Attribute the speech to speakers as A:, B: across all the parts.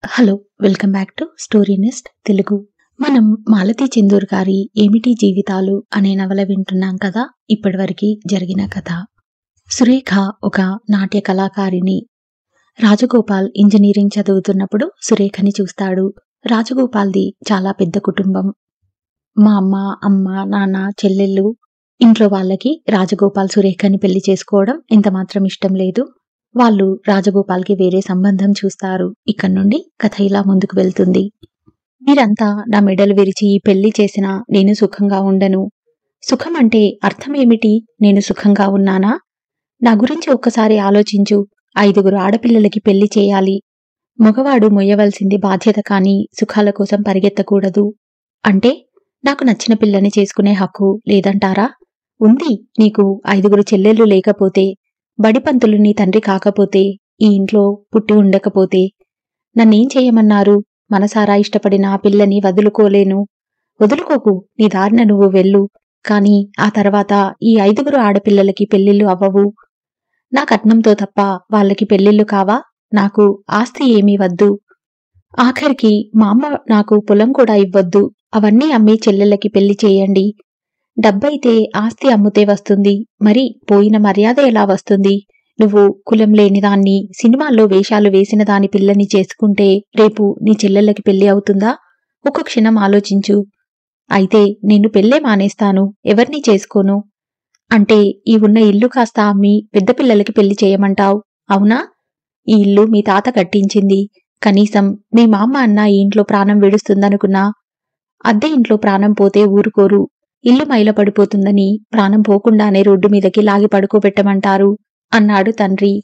A: hello welcome back to story nest Telugu మనం మాలతీ చందూర్ గారి ఏమిటి జీవితాలు అనే నవల వింటున్నాం కదా ఇప్పటివరకు జరిగిన కథ సురేఖ ఒక నాట్య కళాకారిణి రాజగోపాల్ ఇంజనీరింగ్ చదువుతున్నప్పుడు సురేఖని చూస్తాడు రాజగోపాల్ది చాలా పెద్ద కుటుంబం మా అమ్మ అమ్మ నాన్న చెల్లెళ్ళు ఇంట్లో వాళ్ళకి రాజగోపాల్ సురేఖని పెళ్లి చేసుకోవడం ఎంత మాత్రం ఇష్టం లేదు వాళ్ళు రాజగోపాల్కి వేరే సంబంధం చూస్తారు ఇక్కడి నుండి కథ ఇలా ముందుకు వెళ్తుంది మీరంతా నా మెడలు విరిచి ఈ పెళ్లి చేసినా నేను సుఖంగా ఉండను సుఖం అంటే అర్థం ఏమిటి నేను సుఖంగా ఉన్నానా నా గురించి ఒక్కసారి ఆలోచించు ఐదుగురు ఆడపిల్లలకి పెళ్లి చేయాలి మగవాడు మొయ్యవలసింది బాధ్యత కాని సుఖాల కోసం పరిగెత్తకూడదు అంటే నాకు నచ్చిన పిల్లని చేసుకునే హక్కు లేదంటారా ఉంది నీకు ఐదుగురు చెల్లెళ్ళు లేకపోతే బడిపంతులు నీ తండ్రి కాకపోతే ఈ ఇంట్లో పుట్టి ఉండకపోతే నన్నేం చేయమన్నారు మనసారా ఇష్టపడిన ఆ పిల్లని వదులుకోలేను వదులుకోకు నీ దారిన నువ్వు వెళ్ళు కాని ఆ తర్వాత ఈ ఐదుగురు ఆడపిల్లలకి పెళ్లిళ్ళు అవ్వవు నా కట్నంతో తప్ప వాళ్ళకి పెళ్లిళ్ళు కావా నాకు ఆస్తి ఏమీ వద్దు ఆఖరికి మా అమ్మ నాకు పొలం కూడా ఇవ్వద్దు అవన్నీ అమ్మి చెల్లెళ్ళకి పెళ్లి చేయండి డబ్బైతే ఆస్తి అమ్ముతే వస్తుంది మరి పోయిన మర్యాద ఎలా వస్తుంది నువ్వు కులం లేని దాన్ని సినిమాల్లో వేషాలు వేసిన దాని పిల్లని చేసుకుంటే రేపు నీ చెల్లెళ్ళకి పెళ్లి అవుతుందా ఒక క్షణం ఆలోచించు అయితే నేను పెళ్ళే మానేస్తాను ఎవరిని చేసుకోను అంటే ఈ ఉన్న ఇల్లు కాస్త అమ్మి పెద్ద పిల్లలకి పెళ్లి చేయమంటావు అవునా ఈ ఇల్లు మీ తాత కట్టించింది కనీసం మీ మామ అన్న ఈ ఇంట్లో ప్రాణం విడుస్తుందనుకున్నా అద్దె ఇంట్లో ప్రాణం పోతే ఊరుకోరు ఇల్లు మైల పడిపోతుందని ప్రాణం పోకుండానే రోడ్డు మీదకి లాగి పడుకోబెట్టమంటారు అన్నాడు తండ్రి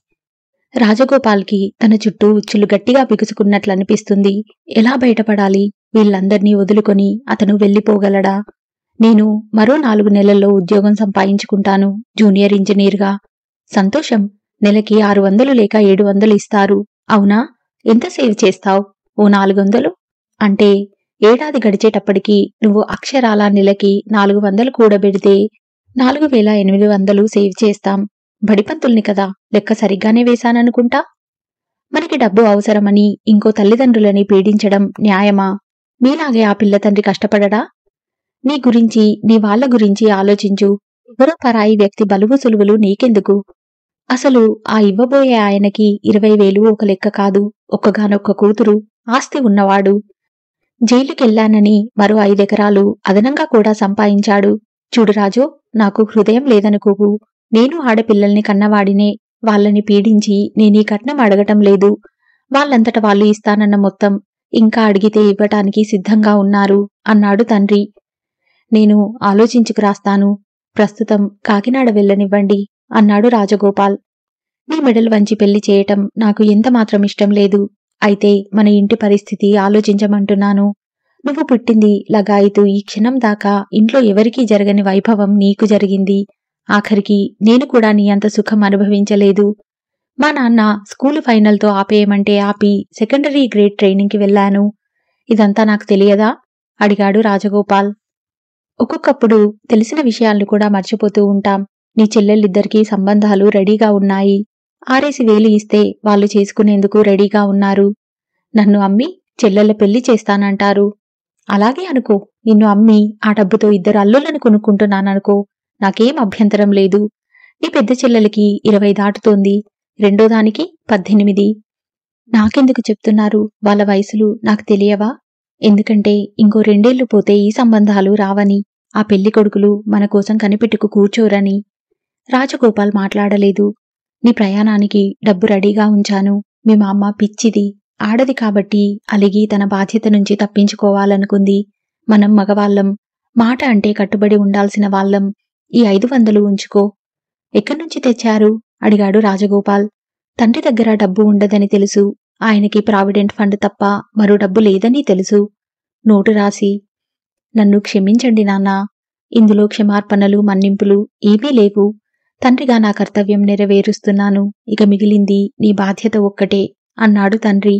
A: రాజగోపాల్కి తన చుట్టూ ఉచ్చులు గట్టిగా బిగుసుకున్నట్లు అనిపిస్తుంది ఎలా బయటపడాలి వీళ్ళందర్నీ వదులుకొని అతను వెళ్ళిపోగలడా నేను మరో నాలుగు నెలల్లో ఉద్యోగం సంపాదించుకుంటాను జూనియర్ ఇంజనీర్గా సంతోషం నెలకి ఆరు వందలు లేక ఏడు వందలు ఇస్తారు అవునా ఎంత సేవ్ చేస్తావు ఓ నాలుగు వందలు అంటే ఏడాది గడిచేటప్పటికి నువ్వు అక్షరాల నెలకి నాలుగు వందలు కూడబెడితే నాలుగు వేల ఎనిమిది వందలు సేవ్ చేస్తాం బడిపంతుల్ని కదా లెక్క సరిగ్గానే వేశాననుకుంటా మనకి డబ్బు అవసరమని ఇంకో తల్లిదండ్రులని పీడించడం న్యాయమా మీలాగే ఆ పిల్ల తండ్రి కష్టపడడా నీ గురించి నీ వాళ్ళ గురించి ఆలోచించు ఎవరో పరాయి వ్యక్తి బలువు సులువులు నీకెందుకు అసలు ఆ ఇవ్వబోయే ఆయనకి ఇరవై వేలు ఒక లెక్క కాదు ఒక్కగానొక్క కూతురు ఆస్తి ఉన్నవాడు జైలుకెళ్లానని మరో ఐదెకరాలు అదనంగా కూడా సంపాదించాడు చూడు రాజు నాకు హృదయం లేదనుకోకు నేను ఆడపిల్లల్ని కన్నవాడినే వాళ్ళని పీడించి నేనీ కట్నం అడగటం లేదు వాళ్ళంతట వాళ్ళు ఇస్తానన్న మొత్తం ఇంకా అడిగితే ఇవ్వటానికి సిద్ధంగా ఉన్నారు అన్నాడు తండ్రి నేను ఆలోచించుకు రాస్తాను ప్రస్తుతం కాకినాడ వెళ్ళనివ్వండి అన్నాడు రాజగోపాల్ నీ మెడలు వంచి పెళ్లి చేయటం నాకు ఎంత మాత్రం ఇష్టం లేదు అయితే మన ఇంటి పరిస్థితి ఆలోచించమంటున్నాను నువ్వు పుట్టింది లగాయితూ ఈ క్షణం దాకా ఇంట్లో ఎవరికీ జరగని వైభవం నీకు జరిగింది ఆఖరికి నేను కూడా నీ అంత సుఖం అనుభవించలేదు మా నాన్న స్కూలు ఫైనల్తో ఆపేయమంటే ఆపి సెకండరీ గ్రేడ్ ట్రైనింగ్కి వెళ్ళాను ఇదంతా నాకు తెలియదా అడిగాడు రాజగోపాల్ ఒక్కొక్కప్పుడు తెలిసిన విషయాలను కూడా మర్చిపోతూ ఉంటాం నీ చెల్లెళ్ళిద్దరికీ సంబంధాలు రెడీగా ఉన్నాయి ఆరేసి వేలు ఇస్తే వాళ్ళు చేసుకునేందుకు రెడీగా ఉన్నారు నన్ను అమ్మి చెల్లెళ్ళ పెళ్లి చేస్తానంటారు అలాగే అనుకో నిన్ను అమ్మి ఆ డబ్బుతో ఇద్దరు అల్లులను కొనుక్కుంటున్నాననుకో నాకేం అభ్యంతరం లేదు నీ పెద్ద చెల్లెలకి ఇరవై దాటుతోంది రెండో దానికి పద్దెనిమిది నాకెందుకు చెప్తున్నారు వాళ్ళ వయసులు నాకు తెలియవా ఎందుకంటే ఇంకో రెండేళ్లు పోతే ఈ సంబంధాలు రావని ఆ పెళ్లి కొడుకులు మన కోసం కనిపెట్టుకు కూర్చోరని రాజగోపాల్ మాట్లాడలేదు నీ ప్రయాణానికి డబ్బు రెడీగా ఉంచాను మీ మా అమ్మ పిచ్చిది ఆడది కాబట్టి అలిగి తన బాధ్యత నుంచి తప్పించుకోవాలనుకుంది మనం మగవాళ్ళం మాట అంటే కట్టుబడి ఉండాల్సిన వాళ్ళం ఈ ఐదు వందలు ఉంచుకో ఎక్కడి నుంచి తెచ్చారు అడిగాడు రాజగోపాల్ తండ్రి దగ్గర డబ్బు ఉండదని తెలుసు ఆయనకి ప్రావిడెంట్ ఫండ్ తప్ప మరో డబ్బు లేదని తెలుసు నోటు రాసి నన్ను క్షమించండి నాన్నా ఇందులో క్షమార్పణలు మన్నింపులు ఏమీ లేవు తండ్రిగా నా కర్తవ్యం నెరవేరుస్తున్నాను ఇక మిగిలింది నీ బాధ్యత ఒక్కటే అన్నాడు తండ్రి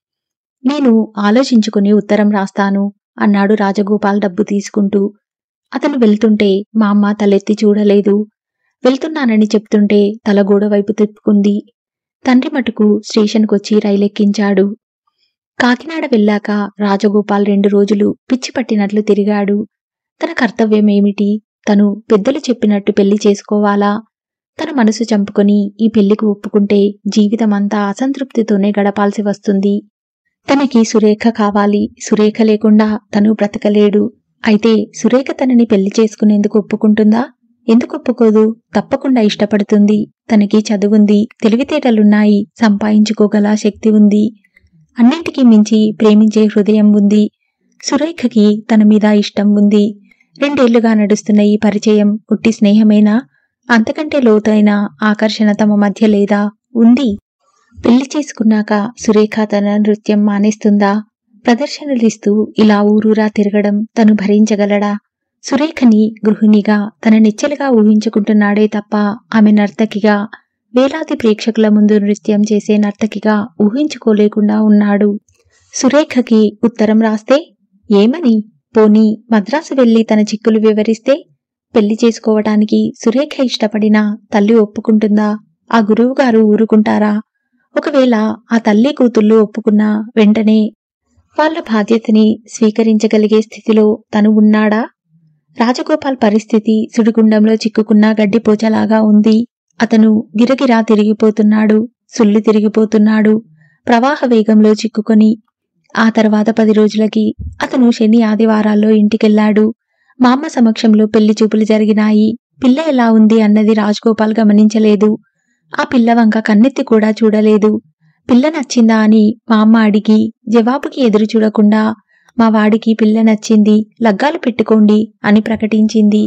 A: నేను ఆలోచించుకుని ఉత్తరం రాస్తాను అన్నాడు రాజగోపాల్ డబ్బు తీసుకుంటూ అతను వెళ్తుంటే మా అమ్మ తలెత్తి చూడలేదు వెళ్తున్నానని చెప్తుంటే తల గోడ వైపు తిప్పుకుంది తండ్రి మటుకు స్టేషన్కొచ్చి రైలెక్కించాడు కాకినాడ వెళ్ళాక రాజగోపాల్ రెండు రోజులు పిచ్చి పట్టినట్లు తిరిగాడు తన కర్తవ్యం ఏమిటి తను పెద్దలు చెప్పినట్టు పెళ్లి చేసుకోవాలా తన మనసు చంపుకొని ఈ పెళ్లికి ఒప్పుకుంటే జీవితమంతా అసంతృప్తితోనే గడపాల్సి వస్తుంది తనకి సురేఖ కావాలి సురేఖ లేకుండా తను బ్రతకలేడు అయితే సురేఖ తనని పెళ్లి చేసుకునేందుకు ఒప్పుకుంటుందా ఎందుకు ఒప్పుకోదు తప్పకుండా ఇష్టపడుతుంది తనకి చదువుంది తెలివితేటలున్నాయి సంపాదించుకోగల శక్తి ఉంది అన్నింటికీ మించి ప్రేమించే హృదయం ఉంది సురేఖకి తన మీద ఇష్టం ఉంది రెండేళ్లుగా నడుస్తున్న ఈ పరిచయం ఉట్టి స్నేహమేనా అంతకంటే లోతైన ఆకర్షణ తమ మధ్య లేదా ఉంది పెళ్లి చేసుకున్నాక సురేఖ తన నృత్యం మానేస్తుందా ప్రదర్శనలిస్తూ ఇలా ఊరూరా తిరగడం తను భరించగలడా సురేఖని గృహిణిగా తన నిచ్చెలుగా ఊహించుకుంటున్నాడే తప్ప ఆమె నర్తకిగా వేలాది ప్రేక్షకుల ముందు నృత్యం చేసే నర్తకిగా ఊహించుకోలేకుండా ఉన్నాడు సురేఖకి ఉత్తరం రాస్తే ఏమని పోనీ మద్రాసు వెళ్లి తన చిక్కులు వివరిస్తే పెళ్లి చేసుకోవటానికి సురేఖ ఇష్టపడినా తల్లి ఒప్పుకుంటుందా ఆ గురువుగారు ఊరుకుంటారా ఒకవేళ ఆ తల్లి కూతుళ్ళు ఒప్పుకున్నా వెంటనే వాళ్ళ బాధ్యతని స్వీకరించగలిగే స్థితిలో తను ఉన్నాడా రాజగోపాల్ పరిస్థితి సుడిగుండంలో చిక్కుకున్న గడ్డిపోచలాగా ఉంది అతను గిరగిరా తిరిగిపోతున్నాడు సుల్లు తిరిగిపోతున్నాడు ప్రవాహ వేగంలో చిక్కుకొని ఆ తర్వాత పది రోజులకి అతను శని ఆదివారాల్లో ఇంటికెళ్లాడు మా అమ్మ సమక్షంలో పెళ్లి చూపులు జరిగినాయి పిల్ల ఎలా ఉంది అన్నది రాజగోపాల్ గమనించలేదు ఆ పిల్ల వంక కన్నెత్తి కూడా చూడలేదు పిల్ల నచ్చిందా అని మా అమ్మ అడిగి జవాబుకి ఎదురు చూడకుండా మా వాడికి పిల్ల నచ్చింది లగ్గాలు పెట్టుకోండి అని ప్రకటించింది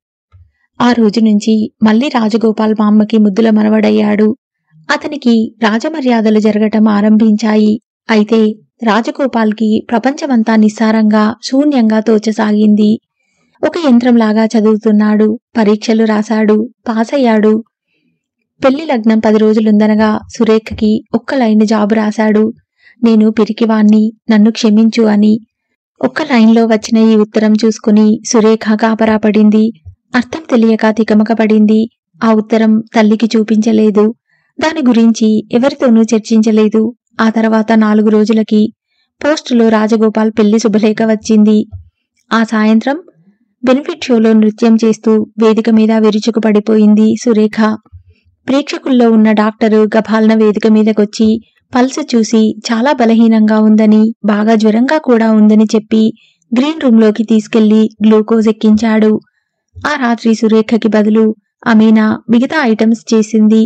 A: ఆ రోజు నుంచి మళ్ళీ రాజగోపాల్ మా అమ్మకి ముద్దుల మనవడయ్యాడు అతనికి రాజమర్యాదలు జరగటం ఆరంభించాయి అయితే రాజగోపాల్కి ప్రపంచమంతా నిస్సారంగా శూన్యంగా తోచసాగింది ఒక యంత్రంలాగా చదువుతున్నాడు పరీక్షలు రాశాడు పాస్ అయ్యాడు పెళ్లి లగ్నం పది రోజులుందనగా సురేఖకి ఒక్క లైన్ జాబు రాశాడు నేను పిరికివాణ్ణి నన్ను క్షమించు అని ఒక్క లైన్లో వచ్చిన ఈ ఉత్తరం చూసుకుని సురేఖ గాబరా పడింది అర్థం తెలియక తికమక పడింది ఆ ఉత్తరం తల్లికి చూపించలేదు దాని గురించి ఎవరితోనూ చర్చించలేదు ఆ తర్వాత నాలుగు రోజులకి పోస్టులో రాజగోపాల్ పెళ్లి శుభలేఖ వచ్చింది ఆ సాయంత్రం బెనిఫిట్ షోలో నృత్యం చేస్తూ వేదిక మీద విరుచుకు పడిపోయింది సురేఖ ప్రేక్షకుల్లో ఉన్న డాక్టరు గభాలన వేదిక మీదకొచ్చి పల్స్ చూసి చాలా బలహీనంగా ఉందని బాగా జ్వరంగా కూడా ఉందని చెప్పి గ్రీన్ రూంలోకి తీసుకెళ్లి గ్లూకోజ్ ఎక్కించాడు ఆ రాత్రి సురేఖకి బదులు అమీనా మిగతా ఐటమ్స్ చేసింది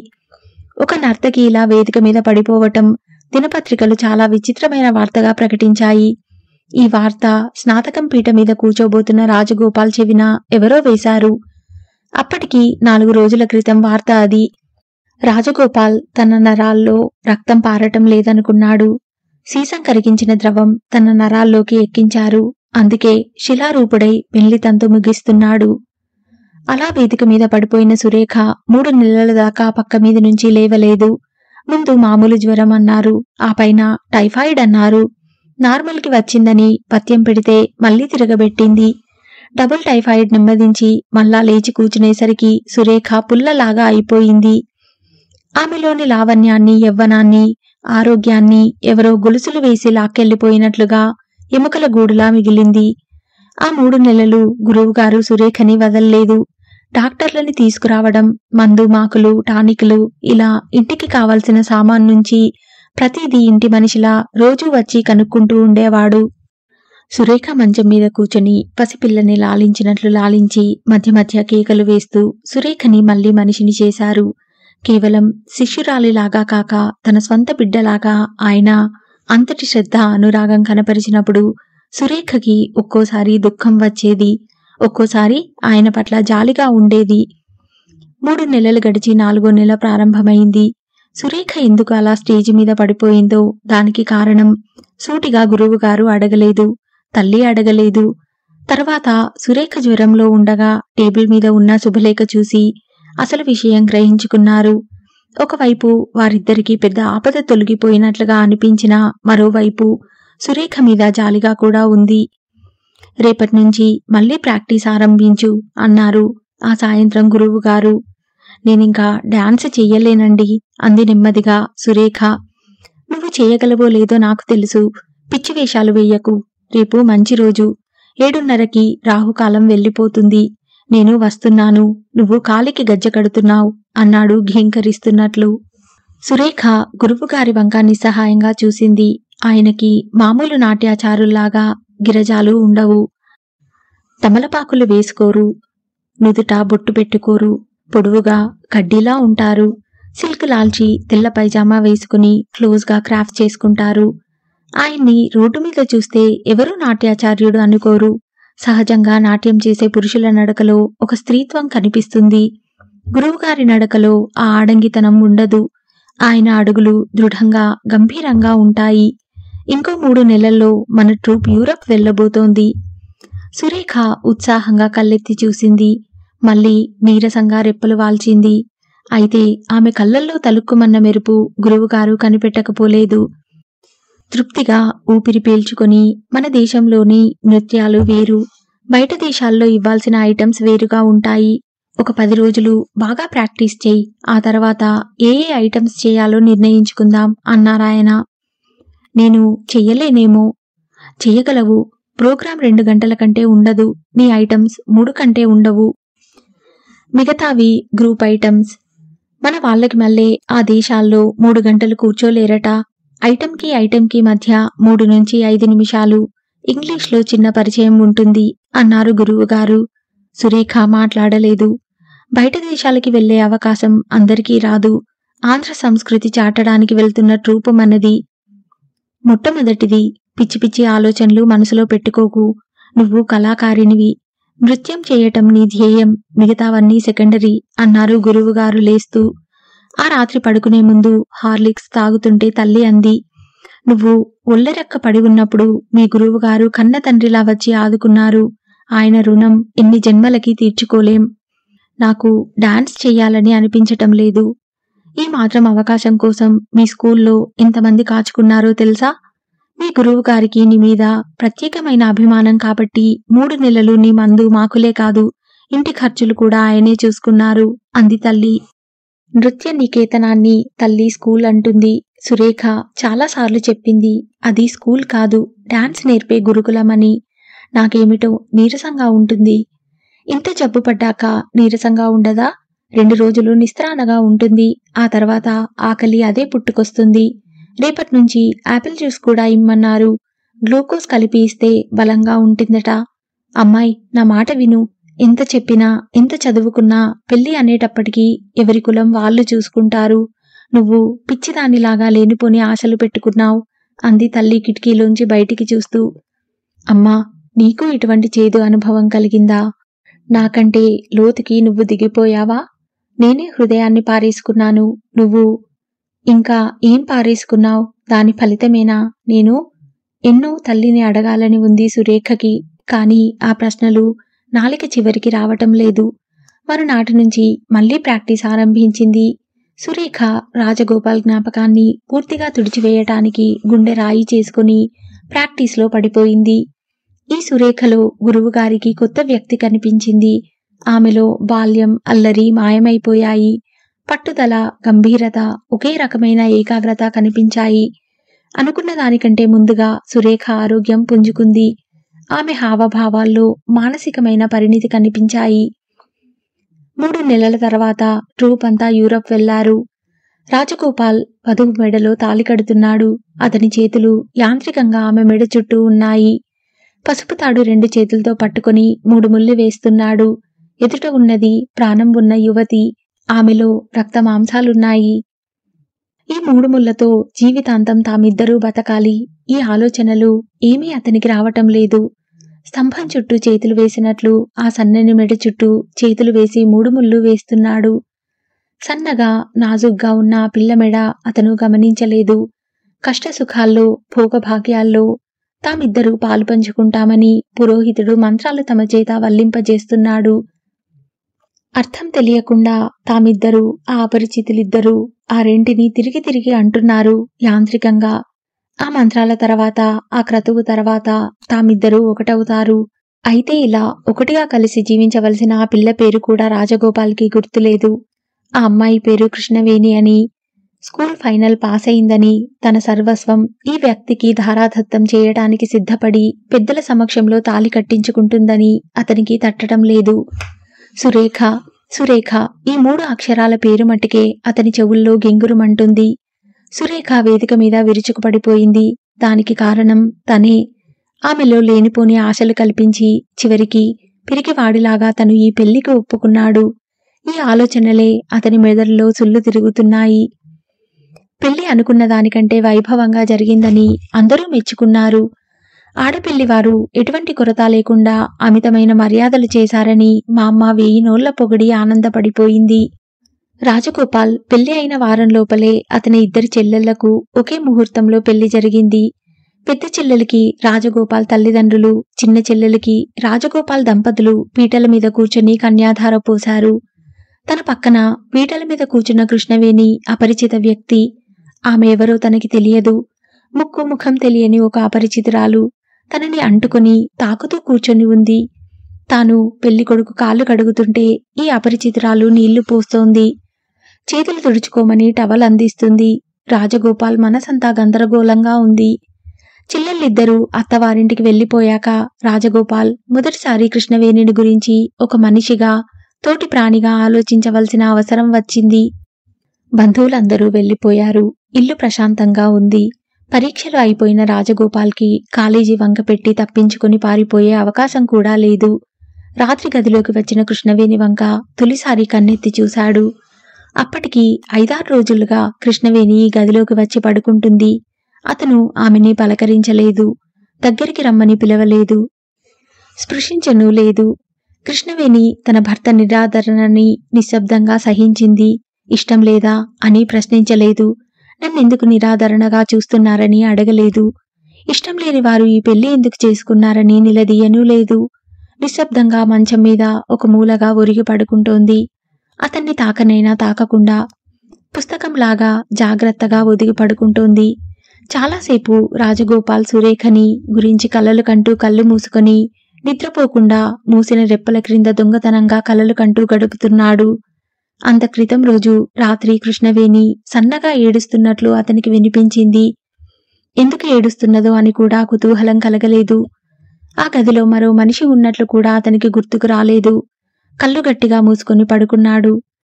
A: ఒక నర్తకి ఇలా వేదిక మీద పడిపోవటం దినపత్రికలు చాలా విచిత్రమైన వార్తగా ప్రకటించాయి ఈ వార్త స్నాతకం పీట మీద కూర్చోబోతున్న రాజగోపాల్ చెవిన ఎవరో వేశారు అప్పటికి నాలుగు రోజుల క్రితం వార్త అది రాజగోపాల్ తన నరాల్లో రక్తం పారటం లేదనుకున్నాడు సీసం కరిగించిన ద్రవం తన నరాల్లోకి ఎక్కించారు అందుకే శిలారూపుడై పెళ్లి తంతు ముగిస్తున్నాడు అలా వేదిక మీద పడిపోయిన సురేఖ మూడు నెలల దాకా పక్క మీద నుంచి లేవలేదు ముందు మామూలు జ్వరం అన్నారు ఆ పైన టైఫాయిడ్ అన్నారు నార్మల్కి వచ్చిందని పత్యం పెడితే మళ్ళీ తిరగబెట్టింది డబుల్ టైఫాయిడ్ నెమ్మదించి మళ్ళా లేచి కూర్చునేసరికి సురేఖ పుల్లలాగా అయిపోయింది ఆమెలోని లావణ్యాన్ని యవ్వనాన్ని ఆరోగ్యాన్ని ఎవరో గొలుసులు వేసి లాక్కెళ్లిపోయినట్లుగా ఎముకల గూడులా మిగిలింది ఆ మూడు నెలలు గురువుగారు సురేఖని వదల్లేదు డాక్టర్లని తీసుకురావడం మందు మాకులు టానికులు ఇలా ఇంటికి కావలసిన సామాన్ నుంచి ప్రతిదీ ఇంటి మనిషిలా రోజూ వచ్చి కనుక్కుంటూ ఉండేవాడు సురేఖ మంచం మీద కూర్చొని పసిపిల్లని లాలించినట్లు లాలించి మధ్య మధ్య కేకలు వేస్తూ సురేఖని మళ్ళీ మనిషిని చేశారు కేవలం శిష్యురాలిలాగా కాక తన స్వంత బిడ్డలాగా ఆయన అంతటి శ్రద్ధ అనురాగం కనపరిచినప్పుడు సురేఖకి ఒక్కోసారి దుఃఖం వచ్చేది ఒక్కోసారి ఆయన పట్ల జాలిగా ఉండేది మూడు నెలలు గడిచి నాలుగో నెల ప్రారంభమైంది సురేఖ ఎందుకు అలా స్టేజి మీద పడిపోయిందో దానికి కారణం సూటిగా గురువుగారు అడగలేదు తల్లి అడగలేదు తర్వాత సురేఖ జ్వరంలో ఉండగా టేబుల్ మీద ఉన్న శుభలేఖ చూసి అసలు విషయం గ్రహించుకున్నారు ఒకవైపు వారిద్దరికీ పెద్ద ఆపద తొలగిపోయినట్లుగా అనిపించిన మరోవైపు సురేఖ మీద జాలిగా కూడా ఉంది రేపటి నుంచి మళ్ళీ ప్రాక్టీస్ ఆరంభించు అన్నారు ఆ సాయంత్రం గురువు గారు నేనింకా డాన్స్ చెయ్యలేనండి అంది నెమ్మదిగా సురేఖ నువ్వు చేయగలవో లేదో నాకు తెలుసు పిచ్చి వేషాలు వేయకు రేపు మంచి రోజు ఏడున్నరకి రాహుకాలం వెళ్ళిపోతుంది నేను వస్తున్నాను నువ్వు కాలికి గజ్జ కడుతున్నావు అన్నాడు ఘీంకరిస్తున్నట్లు సురేఖ గురువుగారి వంక నిస్సహాయంగా చూసింది ఆయనకి మామూలు నాట్యాచారుల్లాగా గిరజాలు ఉండవు తమలపాకులు వేసుకోరు నుదుట బొట్టు పెట్టుకోరు పొడవుగా కడ్డీలా ఉంటారు సిల్క్ లాల్చి తెల్ల పైజామా వేసుకుని క్లోజ్గా క్రాఫ్ట్ చేసుకుంటారు ఆయన్ని రోడ్డు మీద చూస్తే ఎవరూ నాట్యాచార్యుడు అనుకోరు సహజంగా నాట్యం చేసే పురుషుల నడకలో ఒక స్త్రీత్వం కనిపిస్తుంది గురువుగారి నడకలో ఆ ఆడంగితనం ఉండదు ఆయన అడుగులు దృఢంగా గంభీరంగా ఉంటాయి ఇంకో మూడు నెలల్లో మన ట్రూప్ యూరప్ వెళ్ళబోతోంది సురేఖ ఉత్సాహంగా కళ్ళెత్తి చూసింది మళ్ళీ నీరసంగా రెప్పలు వాల్చింది అయితే ఆమె కళ్ళల్లో తలుక్కుమన్న మెరుపు గురువుగారు కనిపెట్టకపోలేదు తృప్తిగా ఊపిరి పీల్చుకొని మన దేశంలోని నృత్యాలు వేరు బయట దేశాల్లో ఇవ్వాల్సిన ఐటమ్స్ వేరుగా ఉంటాయి ఒక పది రోజులు బాగా ప్రాక్టీస్ చేయి ఆ తర్వాత ఏ ఏ ఐటమ్స్ చేయాలో నిర్ణయించుకుందాం అన్నారాయన నేను చెయ్యలేనేమో చెయ్యగలవు ప్రోగ్రాం రెండు గంటల కంటే ఉండదు నీ ఐటమ్స్ మూడు కంటే ఉండవు మిగతావి గ్రూప్ ఐటమ్స్ మన వాళ్ళకి మళ్ళీ ఆ దేశాల్లో మూడు గంటలు కూర్చోలేరట ఐటెంకి ఐటెంకి మధ్య మూడు నుంచి ఐదు నిమిషాలు ఇంగ్లీష్లో చిన్న పరిచయం ఉంటుంది అన్నారు గురువుగారు సురేఖ మాట్లాడలేదు బయట దేశాలకి వెళ్లే అవకాశం అందరికీ రాదు ఆంధ్ర సంస్కృతి చాటడానికి వెళ్తున్న ట్రూపు మనది మొట్టమొదటిది పిచ్చి పిచ్చి ఆలోచనలు మనసులో పెట్టుకోకు నువ్వు కళాకారినివి నృత్యం చేయటం నీ ధ్యేయం మిగతావన్నీ సెకండరీ అన్నారు గురువుగారు లేస్తూ ఆ రాత్రి పడుకునే ముందు హార్లిక్స్ తాగుతుంటే తల్లి అంది నువ్వు ఒళ్ళెరక్క పడి ఉన్నప్పుడు మీ గురువుగారు కన్న తండ్రిలా వచ్చి ఆదుకున్నారు ఆయన రుణం ఎన్ని జన్మలకి తీర్చుకోలేం నాకు డాన్స్ చెయ్యాలని అనిపించటం లేదు ఈ మాత్రం అవకాశం కోసం మీ స్కూల్లో ఎంతమంది కాచుకున్నారో తెలుసా మీ గురువు గారికి నీ మీద ప్రత్యేకమైన అభిమానం కాబట్టి మూడు నెలలు నీ మందు మాకులే కాదు ఇంటి ఖర్చులు కూడా ఆయనే చూసుకున్నారు అంది తల్లి నృత్య నికేతనాన్ని తల్లి స్కూల్ అంటుంది సురేఖ చాలాసార్లు చెప్పింది అది స్కూల్ కాదు డాన్స్ నేర్పే గురుకులమని నాకేమిటో నీరసంగా ఉంటుంది ఇంత జబ్బు పడ్డాక నీరసంగా ఉండదా రెండు రోజులు నిస్త్రాణగా ఉంటుంది ఆ తర్వాత ఆకలి అదే పుట్టుకొస్తుంది రేపటి నుంచి యాపిల్ జ్యూస్ కూడా ఇమ్మన్నారు గ్లూకోజ్ కలిపి ఇస్తే బలంగా ఉంటుందట అమ్మాయి నా మాట విను ఎంత చెప్పినా ఎంత చదువుకున్నా పెళ్లి అనేటప్పటికీ ఎవరి కులం వాళ్ళు చూసుకుంటారు నువ్వు పిచ్చిదానిలాగా లేనిపోని ఆశలు పెట్టుకున్నావు అంది తల్లి కిటికీలోంచి బయటికి చూస్తూ అమ్మా నీకు ఇటువంటి చేదు అనుభవం కలిగిందా నాకంటే లోతుకి నువ్వు దిగిపోయావా నేనే హృదయాన్ని పారేసుకున్నాను నువ్వు ఇంకా ఏం పారేసుకున్నావు దాని ఫలితమేనా నేను ఎన్నో తల్లిని అడగాలని ఉంది సురేఖకి కానీ ఆ ప్రశ్నలు నాలిక చివరికి రావటం లేదు మరునాటి నుంచి మళ్ళీ ప్రాక్టీస్ ఆరంభించింది సురేఖ రాజగోపాల్ జ్ఞాపకాన్ని పూర్తిగా తుడిచివేయటానికి గుండె రాయి చేసుకుని ప్రాక్టీస్లో పడిపోయింది ఈ సురేఖలో గురువుగారికి కొత్త వ్యక్తి కనిపించింది ఆమెలో బాల్యం అల్లరి మాయమైపోయాయి పట్టుదల గంభీరత ఒకే రకమైన ఏకాగ్రత కనిపించాయి అనుకున్న దానికంటే ముందుగా సురేఖ ఆరోగ్యం పుంజుకుంది ఆమె హావభావాల్లో మానసికమైన పరిణితి కనిపించాయి మూడు నెలల తర్వాత ట్రూప్ అంతా యూరప్ వెళ్లారు రాజగోపాల్ వధువు మెడలో తాళి కడుతున్నాడు అతని చేతులు యాంత్రికంగా ఆమె మెడ చుట్టూ ఉన్నాయి పసుపు తాడు రెండు చేతులతో పట్టుకొని మూడు ముళ్ళు వేస్తున్నాడు ఎదుట ఉన్నది ప్రాణం ఉన్న యువతి ఆమెలో రక్త మాంసాలున్నాయి ఈ మూడు ముళ్లతో జీవితాంతం తామిద్దరూ బతకాలి ఈ ఆలోచనలు ఏమీ అతనికి రావటం లేదు స్తంభం చుట్టూ చేతులు వేసినట్లు ఆ సన్నని మెడ చుట్టూ చేతులు వేసి మూడు ముళ్ళు వేస్తున్నాడు సన్నగా నాజుగ్గా ఉన్న ఆ పిల్ల మెడ అతను గమనించలేదు కష్టసుఖాల్లో భోగభాగ్యాల్లో తామిద్దరూ పాలు పంచుకుంటామని పురోహితుడు మంత్రాలు తమ చేత వల్లింపజేస్తున్నాడు అర్థం తెలియకుండా తామిద్దరూ ఆ అపరిచితులిద్దరూ ఆ రెంటిని తిరిగి తిరిగి అంటున్నారు యాంత్రికంగా ఆ మంత్రాల తర్వాత ఆ క్రతువు తర్వాత తామిద్దరూ ఒకటవుతారు అయితే ఇలా ఒకటిగా కలిసి జీవించవలసిన ఆ పిల్ల పేరు కూడా రాజగోపాల్కి గుర్తులేదు ఆ అమ్మాయి పేరు కృష్ణవేణి అని స్కూల్ ఫైనల్ పాస్ అయిందని తన సర్వస్వం ఈ వ్యక్తికి ధారాదత్తం చేయడానికి సిద్ధపడి పెద్దల సమక్షంలో తాలి కట్టించుకుంటుందని అతనికి తట్టడం లేదు సురేఖ సురేఖ ఈ మూడు అక్షరాల పేరు మట్టుకే అతని చెవుల్లో గింగురుమంటుంది సురేఖ వేదిక మీద విరుచుకుపడిపోయింది దానికి కారణం తనే ఆమెలో లేనిపోని ఆశలు కల్పించి చివరికి పిరికివాడిలాగా తను ఈ పెళ్లికి ఒప్పుకున్నాడు ఈ ఆలోచనలే అతని మెదడులో సుళ్ళు తిరుగుతున్నాయి పెళ్లి అనుకున్న దానికంటే వైభవంగా జరిగిందని అందరూ మెచ్చుకున్నారు ఆడపిల్లివారు ఎటువంటి కొరత లేకుండా అమితమైన మర్యాదలు చేశారని మా అమ్మ వెయ్యి నోళ్ల పొగిడి ఆనందపడిపోయింది రాజగోపాల్ పెళ్లి అయిన వారం లోపలే అతని ఇద్దరి చెల్లెళ్లకు ఒకే ముహూర్తంలో పెళ్లి జరిగింది పెద్ద చెల్లెలికి రాజగోపాల్ తల్లిదండ్రులు చిన్న చెల్లెలికి రాజగోపాల్ దంపతులు పీటల మీద కూర్చొని కన్యాధార పోశారు తన పక్కన పీటల మీద కూర్చున్న కృష్ణవేణి అపరిచిత వ్యక్తి ఆమె ఎవరో తనకి తెలియదు ముక్కు ముఖం తెలియని ఒక అపరిచితురాలు తనని అంటుకొని తాకుతూ కూర్చొని ఉంది తాను పెళ్లి కొడుకు కాళ్ళు కడుగుతుంటే ఈ అపరిచితురాలు నీళ్లు పోస్తోంది చేతులు తుడుచుకోమని టవల్ అందిస్తుంది రాజగోపాల్ మనసంతా గందరగోళంగా ఉంది చెల్లెళ్ళిద్దరూ అత్తవారింటికి వెళ్లిపోయాక రాజగోపాల్ మొదటిసారి కృష్ణవేణిని గురించి ఒక మనిషిగా తోటి ప్రాణిగా ఆలోచించవలసిన అవసరం వచ్చింది బంధువులందరూ వెళ్లిపోయారు ఇల్లు ప్రశాంతంగా ఉంది పరీక్షలు అయిపోయిన రాజగోపాల్కి కాలేజీ వంక పెట్టి తప్పించుకుని పారిపోయే అవకాశం కూడా లేదు రాత్రి గదిలోకి వచ్చిన కృష్ణవేణి వంక తొలిసారి కన్నెత్తి చూశాడు అప్పటికి ఐదారు రోజులుగా కృష్ణవేణి ఈ గదిలోకి వచ్చి పడుకుంటుంది అతను ఆమెని పలకరించలేదు దగ్గరికి రమ్మని పిలవలేదు స్పృశించను లేదు కృష్ణవేణి తన భర్త నిరాదరణని నిశ్శబ్దంగా సహించింది ఇష్టం లేదా అని ప్రశ్నించలేదు నన్నెందుకు నిరాదరణగా చూస్తున్నారని అడగలేదు ఇష్టం లేని వారు ఈ పెళ్లి ఎందుకు చేసుకున్నారని నిలదీయనూ లేదు నిశ్శబ్దంగా మంచం మీద ఒక మూలగా ఒరిగి పడుకుంటోంది అతన్ని తాకనైనా తాకకుండా పుస్తకంలాగా జాగ్రత్తగా ఒదిగి పడుకుంటోంది చాలాసేపు రాజగోపాల్ సురేఖని గురించి కలలు కంటూ కళ్ళు మూసుకొని నిద్రపోకుండా మూసిన రెప్పల క్రింద దొంగతనంగా కలలు కంటూ గడుపుతున్నాడు అంత క్రితం రోజు రాత్రి కృష్ణవేణి సన్నగా ఏడుస్తున్నట్లు అతనికి వినిపించింది ఎందుకు ఏడుస్తున్నదో అని కూడా కుతూహలం కలగలేదు ఆ గదిలో మరో మనిషి ఉన్నట్లు కూడా అతనికి గుర్తుకు రాలేదు కళ్ళు గట్టిగా మూసుకొని పడుకున్నాడు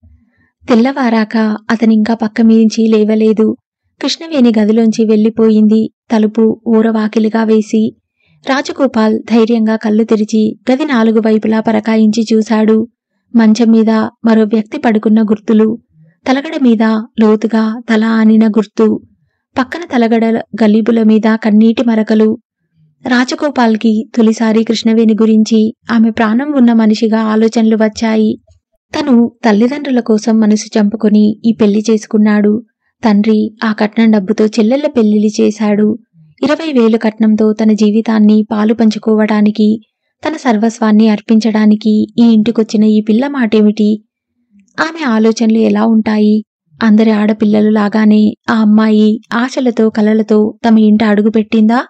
A: తెల్లవారాక అతనింకా పక్క మించి లేవలేదు కృష్ణవేణి గదిలోంచి వెళ్లిపోయింది తలుపు ఊరవాకిలిగా వేసి రాజగోపాల్ ధైర్యంగా కళ్ళు తెరిచి గది నాలుగు వైపులా పరకాయించి చూశాడు మంచం మీద మరో వ్యక్తి పడుకున్న గుర్తులు తలగడ మీద లోతుగా తల ఆనిన గుర్తు పక్కన తలగడ గలీబుల మీద కన్నీటి మరకలు రాజగోపాల్కి తొలిసారి కృష్ణవేణి గురించి ఆమె ప్రాణం ఉన్న మనిషిగా ఆలోచనలు వచ్చాయి తను తల్లిదండ్రుల కోసం మనసు చంపుకొని ఈ పెళ్లి చేసుకున్నాడు తండ్రి ఆ కట్నం డబ్బుతో చెల్లెళ్ల పెళ్లిళ్ళు చేశాడు ఇరవై వేలు కట్నంతో తన జీవితాన్ని పాలు పంచుకోవడానికి తన సర్వస్వాన్ని అర్పించడానికి ఈ ఇంటికొచ్చిన ఈ పిల్ల మాటేమిటి ఆమె ఆలోచనలు ఎలా ఉంటాయి అందరి ఆడపిల్లలు లాగానే ఆ అమ్మాయి ఆశలతో కలలతో తమ ఇంట అడుగుపెట్టిందా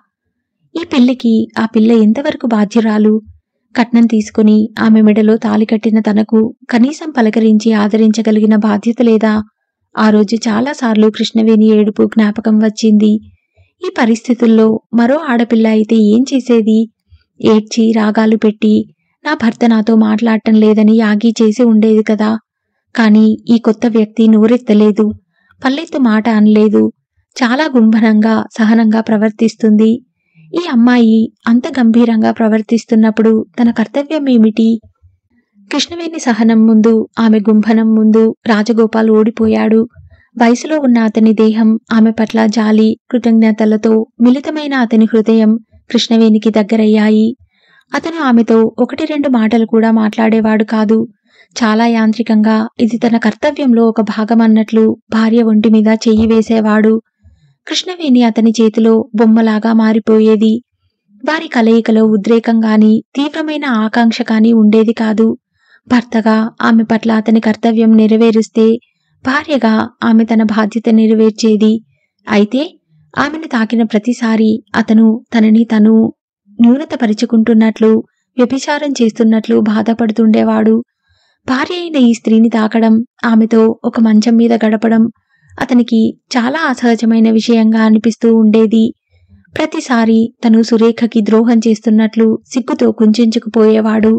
A: ఈ పెళ్లికి ఆ పిల్ల ఎంతవరకు బాధ్యురాలు కట్నం తీసుకుని ఆమె మెడలో తాలి కట్టిన తనకు కనీసం పలకరించి ఆదరించగలిగిన బాధ్యత లేదా ఆ రోజు చాలాసార్లు కృష్ణవేణి ఏడుపు జ్ఞాపకం వచ్చింది ఈ పరిస్థితుల్లో మరో ఆడపిల్ల అయితే ఏం చేసేది ఏడ్చి రాగాలు పెట్టి నా భర్త నాతో మాట్లాడటం లేదని యాగి చేసి ఉండేది కదా కాని ఈ కొత్త వ్యక్తి నోరెత్తలేదు పల్లెత్తు మాట అనలేదు చాలా గుంభనంగా సహనంగా ప్రవర్తిస్తుంది ఈ అమ్మాయి అంత గంభీరంగా ప్రవర్తిస్తున్నప్పుడు తన కర్తవ్యం ఏమిటి కృష్ణవేణి సహనం ముందు ఆమె గుంభనం ముందు రాజగోపాల్ ఓడిపోయాడు వయసులో ఉన్న అతని దేహం ఆమె పట్ల జాలి కృతజ్ఞతలతో మిళితమైన అతని హృదయం కృష్ణవేణికి దగ్గరయ్యాయి అతను ఆమెతో ఒకటి రెండు మాటలు కూడా మాట్లాడేవాడు కాదు చాలా యాంత్రికంగా ఇది తన కర్తవ్యంలో ఒక భాగం అన్నట్లు భార్య ఒంటి మీద చెయ్యి వేసేవాడు కృష్ణవేణి అతని చేతిలో బొమ్మలాగా మారిపోయేది వారి కలయికలో ఉద్రేకం గాని తీవ్రమైన ఆకాంక్ష కాని ఉండేది కాదు భర్తగా ఆమె పట్ల అతని కర్తవ్యం నెరవేరుస్తే భార్యగా ఆమె తన బాధ్యత నెరవేర్చేది అయితే ఆమెను తాకిన ప్రతిసారి అతను తనని తను న్యూనతపరుచుకుంటున్నట్లు వ్యభిచారం చేస్తున్నట్లు బాధపడుతుండేవాడు భార్య అయిన ఈ స్త్రీని తాకడం ఆమెతో ఒక మంచం మీద గడపడం అతనికి చాలా అసహజమైన విషయంగా అనిపిస్తూ ఉండేది ప్రతిసారి తను సురేఖకి ద్రోహం చేస్తున్నట్లు సిగ్గుతో కుంచుకుపోయేవాడు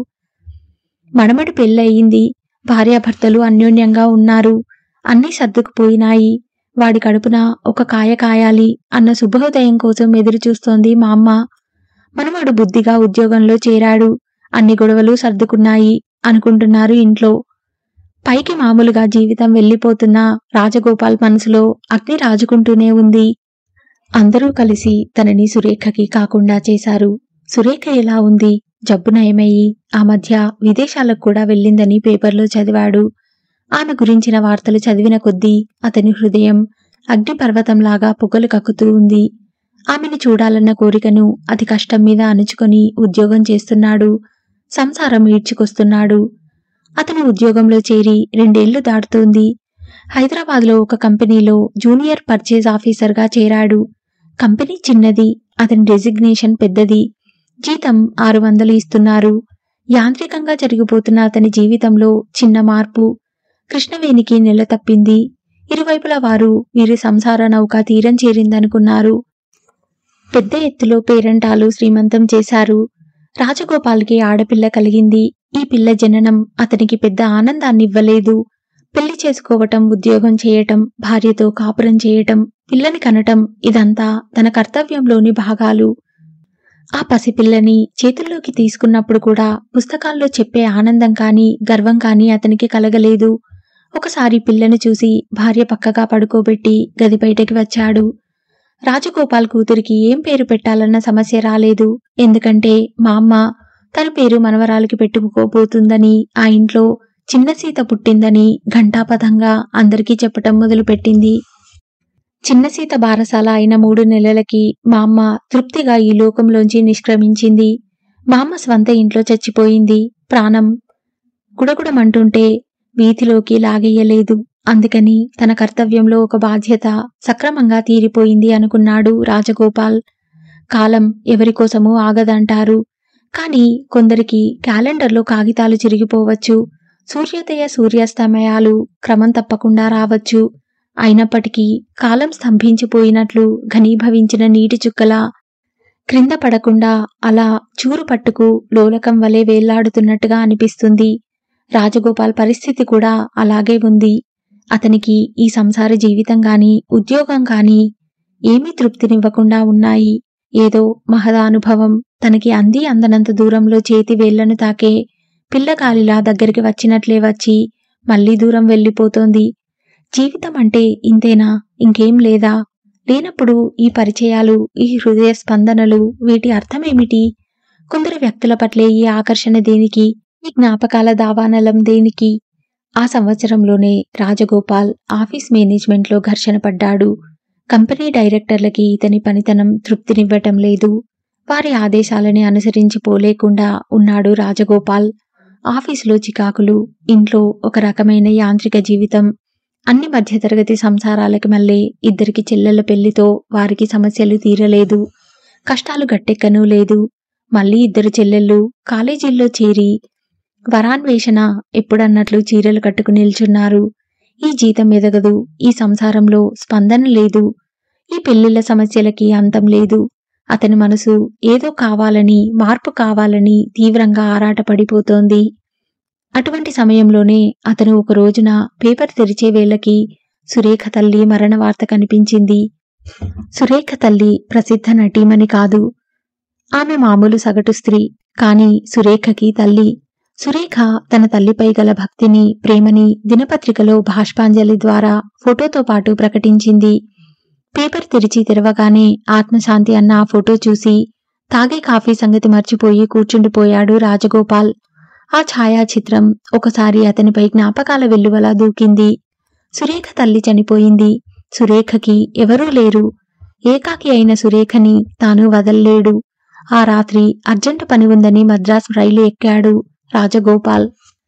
A: మడమడి పెళ్ళయింది భార్యాభర్తలు అన్యోన్యంగా ఉన్నారు అన్నీ సర్దుకుపోయినాయి వాడి కడుపున ఒక కాయ కాయాలి అన్న శుభోదయం కోసం ఎదురుచూస్తోంది మా అమ్మ మనవాడు బుద్ధిగా ఉద్యోగంలో చేరాడు అన్ని గొడవలు సర్దుకున్నాయి అనుకుంటున్నారు ఇంట్లో పైకి మామూలుగా జీవితం వెళ్ళిపోతున్న రాజగోపాల్ మనసులో అగ్ని రాజుకుంటూనే ఉంది అందరూ కలిసి తనని సురేఖకి కాకుండా చేశారు సురేఖ ఎలా ఉంది జబ్బు నయమయ్యి ఆ మధ్య విదేశాలకు కూడా వెళ్ళిందని పేపర్లో చదివాడు ఆమె గురించిన వార్తలు చదివిన కొద్దీ అతని హృదయం అగ్నిపర్వతంలాగా పొగలు కక్కుతూ ఉంది ఆమెను చూడాలన్న కోరికను అతి కష్టం మీద అణుచుకొని ఉద్యోగం చేస్తున్నాడు సంసారం ఈడ్చుకొస్తున్నాడు అతను ఉద్యోగంలో చేరి రెండేళ్లు దాటుతోంది హైదరాబాద్లో ఒక కంపెనీలో జూనియర్ పర్చేజ్ ఆఫీసర్గా చేరాడు కంపెనీ చిన్నది అతని డెసిగ్నేషన్ పెద్దది జీతం ఆరు వందలు ఇస్తున్నారు యాంత్రికంగా జరిగిపోతున్న అతని జీవితంలో చిన్న మార్పు కృష్ణవేణికి నెల తప్పింది ఇరువైపుల వారు వీరి సంసార నౌక తీరం చేరిందనుకున్నారు పెద్ద ఎత్తులో పేరంటాలు శ్రీమంతం చేశారు రాజగోపాల్కి ఆడపిల్ల కలిగింది ఈ పిల్ల జననం అతనికి పెద్ద ఆనందాన్ని ఇవ్వలేదు పెళ్లి చేసుకోవటం ఉద్యోగం చేయటం భార్యతో కాపురం చేయటం పిల్లని కనటం ఇదంతా తన కర్తవ్యంలోని భాగాలు ఆ పసిపిల్లని చేతుల్లోకి తీసుకున్నప్పుడు కూడా పుస్తకాల్లో చెప్పే ఆనందం కాని గర్వం కాని అతనికి కలగలేదు ఒకసారి పిల్లను చూసి భార్య పక్కగా పడుకోబెట్టి గది బయటకి వచ్చాడు రాజగోపాల్ కూతురికి ఏం పేరు పెట్టాలన్న సమస్య రాలేదు ఎందుకంటే మా అమ్మ తన పేరు మనవరాలికి పెట్టుకోబోతుందని ఆ ఇంట్లో చిన్న సీత పుట్టిందని ఘంటాపథంగా అందరికీ చెప్పటం మొదలుపెట్టింది చిన్న సీత బారసాల అయిన మూడు నెలలకి మా అమ్మ తృప్తిగా ఈ లోకంలోంచి నిష్క్రమించింది మా అమ్మ స్వంత ఇంట్లో చచ్చిపోయింది ప్రాణం గుడగుడమంటుంటే వీధిలోకి లాగేయలేదు అందుకని తన కర్తవ్యంలో ఒక బాధ్యత సక్రమంగా తీరిపోయింది అనుకున్నాడు రాజగోపాల్ కాలం ఎవరికోసమూ ఆగదంటారు కాని కొందరికి క్యాలెండర్లో కాగితాలు చిరిగిపోవచ్చు సూర్యోదయ సూర్యాస్తమయాలు క్రమం తప్పకుండా రావచ్చు అయినప్పటికీ కాలం స్తంభించిపోయినట్లు ఘనీభవించిన నీటి చుక్కలా క్రింద పడకుండా అలా చూరు పట్టుకు లోలకం వలె వేళ్లాడుతున్నట్టుగా అనిపిస్తుంది రాజగోపాల్ పరిస్థితి కూడా అలాగే ఉంది అతనికి ఈ సంసార జీవితం గాని ఉద్యోగం కాని ఏమీ తృప్తినివ్వకుండా ఉన్నాయి ఏదో మహదానుభవం తనకి అంది అందనంత దూరంలో చేతి వేళ్లను తాకే పిల్లగాలిలా దగ్గరికి వచ్చినట్లే వచ్చి మళ్ళీ దూరం వెళ్ళిపోతోంది జీవితం అంటే ఇంతేనా ఇంకేం లేదా లేనప్పుడు ఈ పరిచయాలు ఈ హృదయ స్పందనలు వీటి అర్థమేమిటి కొందరు వ్యక్తుల పట్లే ఈ ఆకర్షణ దేనికి ఈ జ్ఞాపకాల దావానలం దేనికి ఆ సంవత్సరంలోనే రాజగోపాల్ ఆఫీస్ మేనేజ్మెంట్లో ఘర్షణ పడ్డాడు కంపెనీ డైరెక్టర్లకి ఇతని పనితనం తృప్తినివ్వటం లేదు వారి ఆదేశాలని అనుసరించి పోలేకుండా ఉన్నాడు రాజగోపాల్ ఆఫీసులో చికాకులు ఇంట్లో ఒక రకమైన యాంత్రిక జీవితం అన్ని మధ్యతరగతి సంసారాలకి మళ్ళీ ఇద్దరికి చెల్లెల పెళ్లితో వారికి సమస్యలు తీరలేదు కష్టాలు గట్టెక్కనూ లేదు మళ్ళీ ఇద్దరు చెల్లెళ్ళు కాలేజీల్లో చేరి వరాన్వేషణ ఎప్పుడన్నట్లు చీరలు కట్టుకుని నిల్చున్నారు ఈ జీతం ఎదగదు ఈ సంసారంలో స్పందన లేదు ఈ పెళ్లిళ్ల సమస్యలకి అంతం లేదు అతని మనసు ఏదో కావాలని మార్పు కావాలని తీవ్రంగా ఆరాటపడిపోతోంది అటువంటి సమయంలోనే అతను ఒక రోజున పేపర్ తెరిచే వేళకి సురేఖ తల్లి మరణ వార్త కనిపించింది సురేఖ తల్లి ప్రసిద్ధ నటీమణి కాదు ఆమె మామూలు సగటు స్త్రీ కాని సురేఖకి తల్లి సురేఖ తన తల్లిపై గల భక్తిని ప్రేమని దినపత్రికలో భాష్పాంజలి ద్వారా ఫోటోతో పాటు ప్రకటించింది పేపర్ తెరిచి తెరవగానే ఆత్మశాంతి అన్న ఆ ఫోటో చూసి తాగే కాఫీ సంగతి మర్చిపోయి కూర్చుండిపోయాడు రాజగోపాల్ ఆ ఛాయాచిత్రం ఒకసారి అతనిపై జ్ఞాపకాల వెల్లువలా దూకింది సురేఖ తల్లి చనిపోయింది సురేఖకి ఎవరూ లేరు ఏకాకి అయిన సురేఖని తాను వదల్లేడు ఆ రాత్రి అర్జెంటు పని ఉందని మద్రాస్ రైలు ఎక్కాడు రాజగోపాల్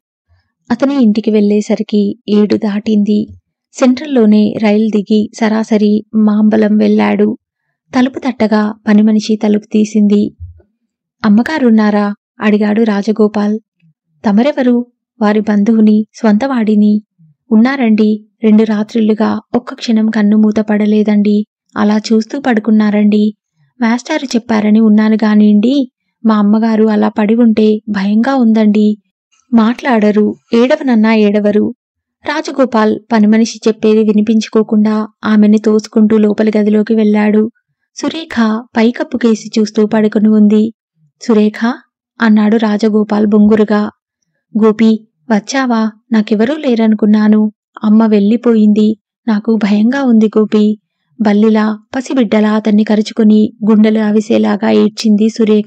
A: అతని ఇంటికి వెళ్లేసరికి ఏడు దాటింది సెంట్రల్లోనే రైలు దిగి సరాసరి మాంబలం వెళ్ళాడు తలుపు తట్టగా పని మనిషి తలుపు తీసింది అమ్మగారున్నారా అడిగాడు రాజగోపాల్ తమరెవరు వారి బంధువుని స్వంతవాడిని ఉన్నారండి రెండు రాత్రిళ్లుగా ఒక్క క్షణం కన్ను మూత పడలేదండి అలా చూస్తూ పడుకున్నారండి మాస్టారు చెప్పారని ఉన్నాను గానిండి మా అమ్మగారు అలా పడి ఉంటే భయంగా ఉందండి మాట్లాడరు ఏడవనన్నా ఏడవరు రాజగోపాల్ పనిమనిషి చెప్పేది వినిపించుకోకుండా ఆమెని తోసుకుంటూ లోపలి గదిలోకి వెళ్ళాడు సురేఖ పైకప్పు కేసి చూస్తూ పడుకుని ఉంది సురేఖ అన్నాడు రాజగోపాల్ బొంగురుగా గోపి వచ్చావా నాకెవరూ లేరనుకున్నాను అమ్మ వెళ్ళిపోయింది నాకు భయంగా ఉంది గోపి బల్లిలా పసిబిడ్డలా అతన్ని కరుచుకుని గుండెలు అవిసేలాగా ఏడ్చింది సురేఖ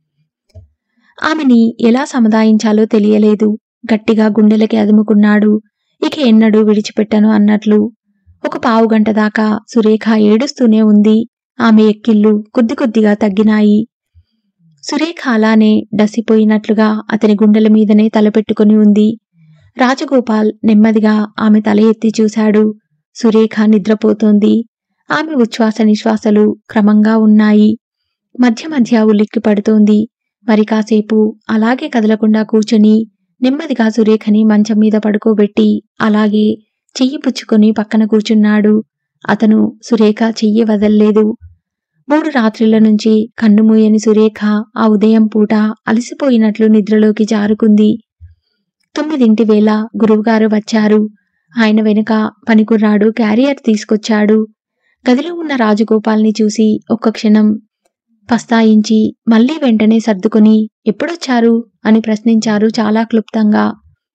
A: ఆమెని ఎలా సముదాయించాలో తెలియలేదు గట్టిగా గుండెలకి అదుముకున్నాడు ఇక ఎన్నడూ విడిచిపెట్టను అన్నట్లు ఒక పావు గంట దాకా సురేఖ ఏడుస్తూనే ఉంది ఆమె ఎక్కిళ్ళు కొద్ది కొద్దిగా తగ్గినాయి సురేఖ అలానే డసిపోయినట్లుగా అతని గుండెల మీదనే తలపెట్టుకుని ఉంది రాజగోపాల్ నెమ్మదిగా ఆమె తల ఎత్తి చూశాడు సురేఖ నిద్రపోతోంది ఆమె ఉచ్ఛ్వాస నిశ్వాసలు క్రమంగా ఉన్నాయి మధ్య మధ్య ఉలిక్కి పడుతోంది మరి కాసేపు అలాగే కదలకుండా కూర్చొని నెమ్మదిగా సురేఖని మంచం మీద పడుకోబెట్టి అలాగే చెయ్యి పుచ్చుకొని పక్కన కూర్చున్నాడు అతను సురేఖ చెయ్యి వదల్లేదు మూడు రాత్రిళ్ల నుంచి కన్నుమూయని సురేఖ ఆ ఉదయం పూట అలసిపోయినట్లు నిద్రలోకి జారుకుంది తొమ్మిదింటి వేళ గురువుగారు వచ్చారు ఆయన వెనుక పనికుర్రాడు క్యారియర్ తీసుకొచ్చాడు గదిలో ఉన్న రాజగోపాల్ని చూసి ఒక్క క్షణం పస్తాయించి మళ్లీ వెంటనే సర్దుకుని ఎప్పుడొచ్చారు అని ప్రశ్నించారు చాలా క్లుప్తంగా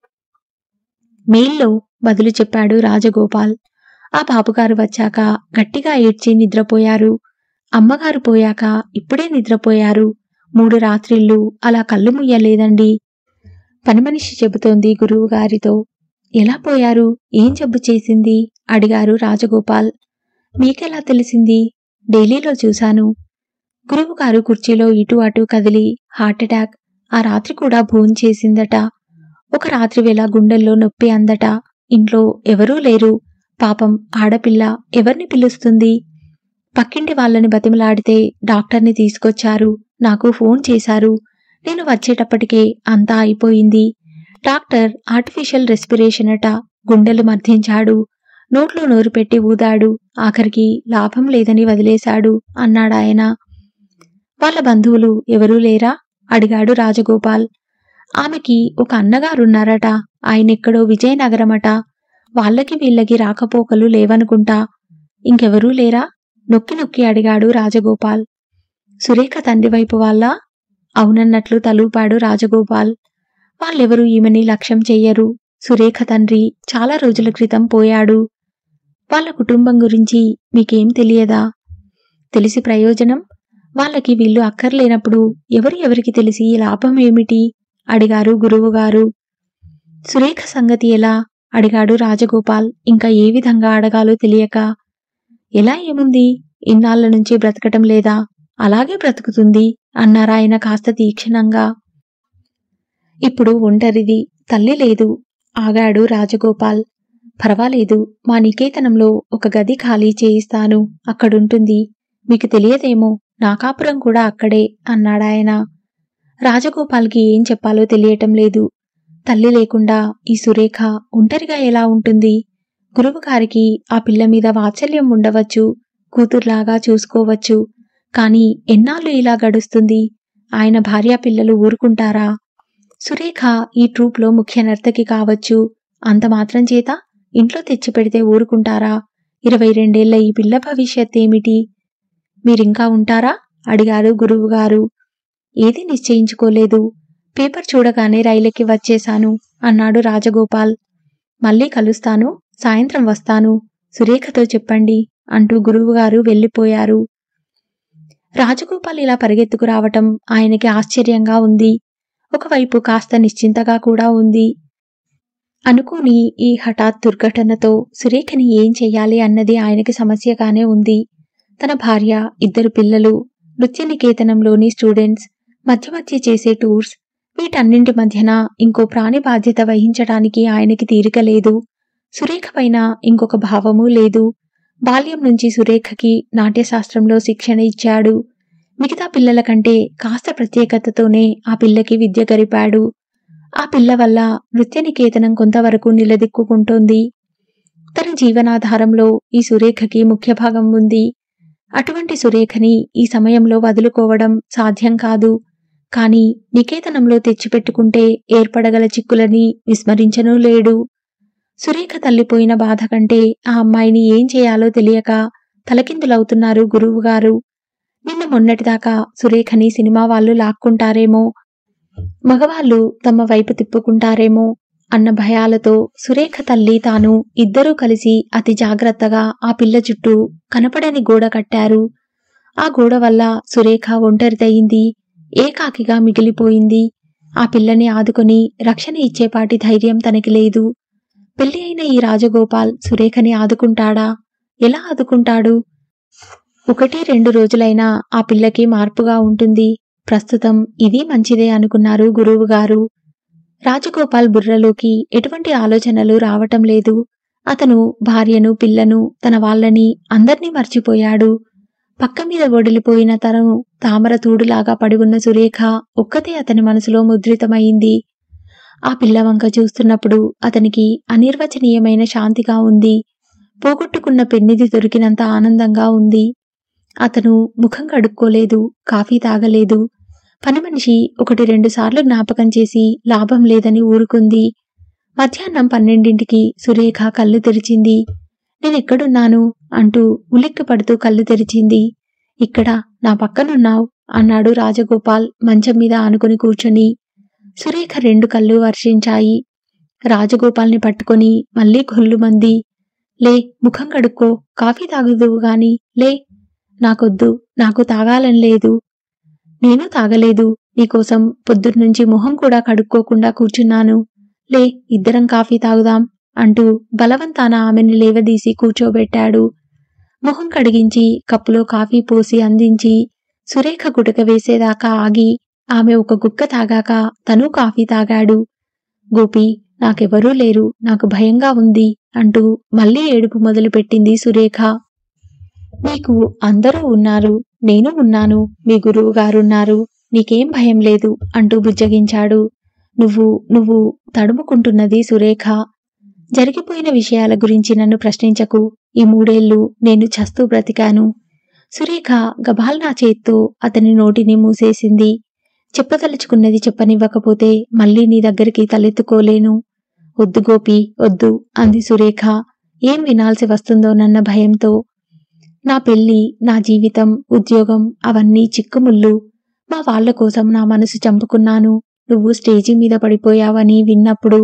A: మెయిల్లో బదులు చెప్పాడు రాజగోపాల్ ఆ బాబుగారు వచ్చాక గట్టిగా ఏడ్చి నిద్రపోయారు అమ్మగారు పోయాక ఇప్పుడే నిద్రపోయారు మూడు రాత్రిళ్ళు అలా కళ్ళు ముయ్యలేదండి పనిమనిషి చెబుతోంది గురువుగారితో ఎలా పోయారు ఏం జబ్బు చేసింది అడిగారు రాజగోపాల్ మీకెలా తెలిసింది ఢిల్లీలో చూశాను గురువుగారు కుర్చీలో ఇటు అటు కదిలి హార్ట్అటాక్ ఆ రాత్రి కూడా భోన్ చేసిందట ఒక రాత్రి వేళ గుండెల్లో నొప్పి అందట ఇంట్లో ఎవరూ లేరు పాపం ఆడపిల్ల ఎవరిని పిలుస్తుంది పక్కింటి వాళ్ళని బతిమలాడితే డాక్టర్ని తీసుకొచ్చారు నాకు ఫోన్ చేశారు నేను వచ్చేటప్పటికే అంతా అయిపోయింది డాక్టర్ ఆర్టిఫిషియల్ రెస్పిరేషన్ అట గుండెలు మర్దించాడు నోట్లో నోరు పెట్టి ఊదాడు ఆఖరికి లాభం లేదని వదిలేశాడు అన్నాడాయన వాళ్ళ బంధువులు ఎవరూ లేరా అడిగాడు రాజగోపాల్ ఆమెకి ఒక అన్నగారున్నారట ఆయనెక్కడో విజయనగరమట వాళ్ళకి వీళ్ళకి రాకపోకలు లేవనుకుంటా ఇంకెవరూ లేరా నొక్కి నొక్కి అడిగాడు రాజగోపాల్ సురేఖ తండ్రి వైపు వాళ్ళ అవునన్నట్లు తలూపాడు రాజగోపాల్ వాళ్ళెవరూ ఈమెని లక్ష్యం చెయ్యరు సురేఖ తండ్రి చాలా రోజుల క్రితం పోయాడు వాళ్ళ కుటుంబం గురించి మీకేం తెలియదా తెలిసి ప్రయోజనం వాళ్ళకి వీళ్ళు అక్కర్లేనప్పుడు ఎవరు ఎవరికి తెలిసి లాభం ఏమిటి అడిగారు గురువుగారు సురేఖ సంగతి ఎలా అడిగాడు రాజగోపాల్ ఇంకా ఏ విధంగా అడగాలో తెలియక ఎలా ఏముంది ఇన్నాళ్ల నుంచి బ్రతకటం లేదా అలాగే బ్రతుకుతుంది అన్నారాయన కాస్త తీక్షణంగా ఇప్పుడు ఒంటరిది తల్లి లేదు ఆగాడు రాజగోపాల్ పర్వాలేదు మా నికేతనంలో ఒక గది ఖాళీ చేయిస్తాను అక్కడుంటుంది మీకు తెలియదేమో నా కాపురం కూడా అక్కడే అన్నాడాయన రాజగోపాల్కి ఏం చెప్పాలో తెలియటం లేదు తల్లి లేకుండా ఈ సురేఖ ఒంటరిగా ఎలా ఉంటుంది గురువుగారికి ఆ పిల్ల మీద వాత్సల్యం ఉండవచ్చు కూతుర్లాగా చూసుకోవచ్చు కాని ఎన్నాళ్ళు ఇలా గడుస్తుంది ఆయన భార్యా పిల్లలు ఊరుకుంటారా సురేఖ ఈ ట్రూప్లో ముఖ్య నర్తకి కావచ్చు అంత మాత్రం చేత ఇంట్లో తెచ్చిపెడితే ఊరుకుంటారా ఇరవై రెండేళ్ల ఈ పిల్ల భవిష్యత్ ఏమిటి మీరింకా ఉంటారా అడిగారు గురువుగారు ఏది నిశ్చయించుకోలేదు పేపర్ చూడగానే రైలుకి వచ్చేశాను అన్నాడు రాజగోపాల్ మళ్ళీ కలుస్తాను సాయంత్రం వస్తాను సురేఖతో చెప్పండి అంటూ గురువుగారు వెళ్ళిపోయారు రాజగోపాల్ ఇలా పరిగెత్తుకు రావటం ఆయనకి ఆశ్చర్యంగా ఉంది ఒకవైపు కాస్త నిశ్చింతగా కూడా ఉంది అనుకోని ఈ హఠాత్ దుర్ఘటనతో సురేఖని ఏం చెయ్యాలి అన్నది ఆయనకి సమస్యగానే ఉంది తన భార్య ఇద్దరు పిల్లలు నృత్య నికేతనంలోని స్టూడెంట్స్ మధ్య మధ్య చేసే టూర్స్ వీటన్నింటి మధ్యన ఇంకో ప్రాణి బాధ్యత వహించడానికి ఆయనకి తీరిక లేదు సురేఖ పైన ఇంకొక భావము లేదు బాల్యం నుంచి సురేఖకి నాట్యశాస్త్రంలో శిక్షణ ఇచ్చాడు మిగతా పిల్లల కంటే కాస్త ప్రత్యేకతతోనే ఆ పిల్లకి విద్య గరిపాడు ఆ పిల్ల వల్ల నృత్య నికేతనం కొంతవరకు నిలదిక్కుకుంటోంది తన జీవనాధారంలో ఈ సురేఖకి ముఖ్య భాగం ఉంది అటువంటి సురేఖని ఈ సమయంలో వదులుకోవడం సాధ్యం కాదు కాని నికేతనంలో తెచ్చిపెట్టుకుంటే ఏర్పడగల చిక్కులని విస్మరించనూ లేడు సురేఖ తల్లిపోయిన బాధ కంటే ఆ అమ్మాయిని ఏం చేయాలో తెలియక తలకిందులవుతున్నారు గురువుగారు నిన్న మొన్నటిదాకా సురేఖని సినిమా వాళ్ళు లాక్కుంటారేమో మగవాళ్ళు తమ వైపు తిప్పుకుంటారేమో అన్న భయాలతో సురేఖ తల్లి తాను ఇద్దరూ కలిసి అతి జాగ్రత్తగా ఆ పిల్ల చుట్టూ కనపడని గోడ కట్టారు ఆ గోడ వల్ల సురేఖ ఒంటరిదయింది ఏకాకిగా మిగిలిపోయింది ఆ పిల్లని ఆదుకొని రక్షణ ఇచ్చేపాటి ధైర్యం తనకి లేదు పెళ్లి అయిన ఈ రాజగోపాల్ సురేఖని ఆదుకుంటాడా ఎలా ఆదుకుంటాడు ఒకటి రెండు రోజులైనా ఆ పిల్లకి మార్పుగా ఉంటుంది ప్రస్తుతం ఇది మంచిదే అనుకున్నారు గురువుగారు రాజగోపాల్ బుర్రలోకి ఎటువంటి ఆలోచనలు రావటం లేదు అతను భార్యను పిల్లను తన వాళ్ళని అందర్నీ మర్చిపోయాడు పక్క మీద ఒడిలిపోయిన తను తామర తూడులాగా పడి ఉన్న సురేఖ ఒక్కతే అతని మనసులో ముద్రితమైంది ఆ పిల్ల వంక చూస్తున్నప్పుడు అతనికి అనిర్వచనీయమైన శాంతిగా ఉంది పోగొట్టుకున్న పెన్నిది దొరికినంత ఆనందంగా ఉంది అతను ముఖం కడుక్కోలేదు కాఫీ తాగలేదు పని మనిషి ఒకటి రెండు సార్లు జ్ఞాపకం చేసి లాభం లేదని ఊరుకుంది మధ్యాహ్నం పన్నెండింటికి సురేఖ కళ్ళు తెరిచింది నేనెక్కడున్నాను అంటూ ఉలిక్కి పడుతూ కళ్ళు తెరిచింది ఇక్కడ నా పక్కనున్నావు అన్నాడు రాజగోపాల్ మంచం మీద ఆనుకుని కూర్చొని సురేఖ రెండు కళ్ళు వర్షించాయి రాజగోపాల్ని పట్టుకొని మళ్ళీ గొల్లుమంది లే ముఖం కడుక్కో కాఫీ తాగుదువు గాని లే నాకొద్దు నాకు తాగాలని లేదు నేను తాగలేదు నీకోసం పొద్దున్నుంచి మొహం కూడా కడుక్కోకుండా కూర్చున్నాను లే ఇద్దరం కాఫీ తాగుదాం అంటూ బలవంతాన ఆమెని లేవదీసి కూర్చోబెట్టాడు మొహం కడిగించి కప్పులో కాఫీ పోసి అందించి సురేఖ గుటక వేసేదాకా ఆగి ఆమె ఒక గుక్క తాగాక తను కాఫీ తాగాడు గోపి నాకెవరూ లేరు నాకు భయంగా ఉంది అంటూ మళ్ళీ ఏడుపు మొదలుపెట్టింది సురేఖ నీకు అందరూ ఉన్నారు నేను ఉన్నాను మీ గురువు గారున్నారు నీకేం భయం లేదు అంటూ బుజ్జగించాడు నువ్వు నువ్వు తడుముకుంటున్నది సురేఖ జరిగిపోయిన విషయాల గురించి నన్ను ప్రశ్నించకు ఈ మూడేళ్లు నేను చస్తూ బ్రతికాను సురేఖ గబాల్ నా చేత్తో అతని నోటిని మూసేసింది చెప్పదలుచుకున్నది చెప్పనివ్వకపోతే మళ్ళీ నీ దగ్గరికి తలెత్తుకోలేను వద్దు గోపి వద్దు అంది సురేఖ ఏం వినాల్సి వస్తుందోనన్న భయంతో నా పెళ్లి నా జీవితం ఉద్యోగం అవన్నీ చిక్కుముళ్ళు మా వాళ్ళ కోసం నా మనసు చంపుకున్నాను నువ్వు స్టేజీ మీద పడిపోయావని విన్నప్పుడు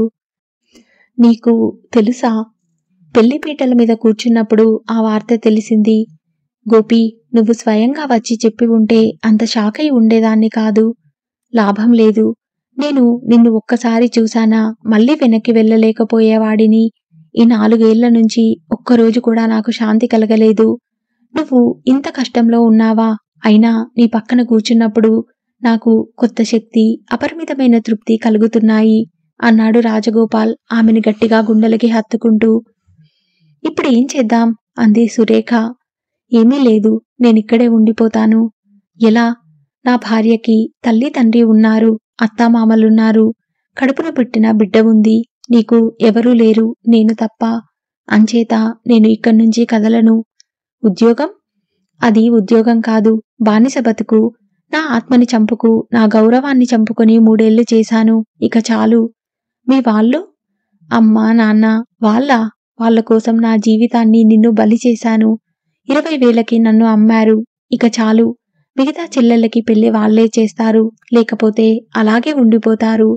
A: నీకు తెలుసా పెళ్లి పీటల మీద కూర్చున్నప్పుడు ఆ వార్త తెలిసింది గోపి నువ్వు స్వయంగా వచ్చి చెప్పి ఉంటే అంత షాక్ అయి ఉండేదాన్ని కాదు లాభం లేదు నేను నిన్ను ఒక్కసారి చూశానా మళ్ళీ వెనక్కి వెళ్ళలేకపోయేవాడిని ఈ నాలుగేళ్ల నుంచి ఒక్కరోజు కూడా నాకు శాంతి కలగలేదు నువ్వు ఇంత కష్టంలో ఉన్నావా అయినా నీ పక్కన కూర్చున్నప్పుడు నాకు కొత్త శక్తి అపరిమితమైన తృప్తి కలుగుతున్నాయి అన్నాడు రాజగోపాల్ ఆమెను గట్టిగా గుండెలకి హత్తుకుంటూ ఇప్పుడు ఏం చేద్దాం అంది సురేఖ ఏమీ లేదు నేనిక్కడే ఉండిపోతాను ఎలా నా భార్యకి తల్లి తండ్రి ఉన్నారు అత్తామామలున్నారు కడుపున పుట్టిన బిడ్డ ఉంది నీకు ఎవరూ లేరు నేను తప్ప అంచేత నేను ఇక్కడి నుంచి కదలను ఉద్యోగం అది ఉద్యోగం కాదు బానిస బతుకు నా ఆత్మని చంపుకు నా గౌరవాన్ని చంపుకొని మూడేళ్లు చేశాను ఇక చాలు మీ వాళ్ళు అమ్మా నాన్న వాళ్ళ వాళ్ళ కోసం నా జీవితాన్ని నిన్ను బలి చేశాను ఇరవై వేలకి నన్ను అమ్మారు ఇక చాలు మిగతా చెల్లెళ్ళకి పెళ్లి వాళ్లే చేస్తారు లేకపోతే అలాగే ఉండిపోతారు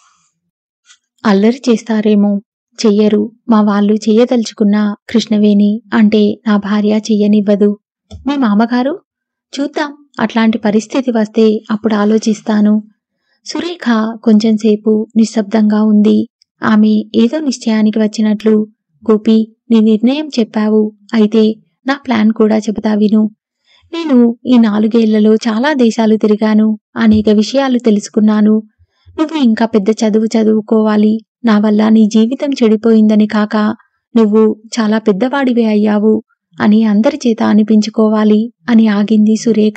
A: అల్లరి చేస్తారేమో చెయ్యరు మా వాళ్ళు చెయ్యదలుచుకున్న కృష్ణవేణి అంటే నా భార్య చెయ్యనివ్వదు మీ మామగారు చూద్దాం అట్లాంటి పరిస్థితి వస్తే అప్పుడు ఆలోచిస్తాను సురేఖ కొంచెంసేపు నిశ్శబ్దంగా ఉంది ఆమె ఏదో నిశ్చయానికి వచ్చినట్లు గోపి నీ నిర్ణయం చెప్పావు అయితే నా ప్లాన్ కూడా చెబుతా విను నేను ఈ నాలుగేళ్లలో చాలా దేశాలు తిరిగాను అనేక విషయాలు తెలుసుకున్నాను నువ్వు ఇంకా పెద్ద చదువు చదువుకోవాలి నా వల్ల నీ జీవితం చెడిపోయిందని కాక నువ్వు చాలా పెద్దవాడివే అయ్యావు అని అందరి చేత అనిపించుకోవాలి అని ఆగింది సురేఖ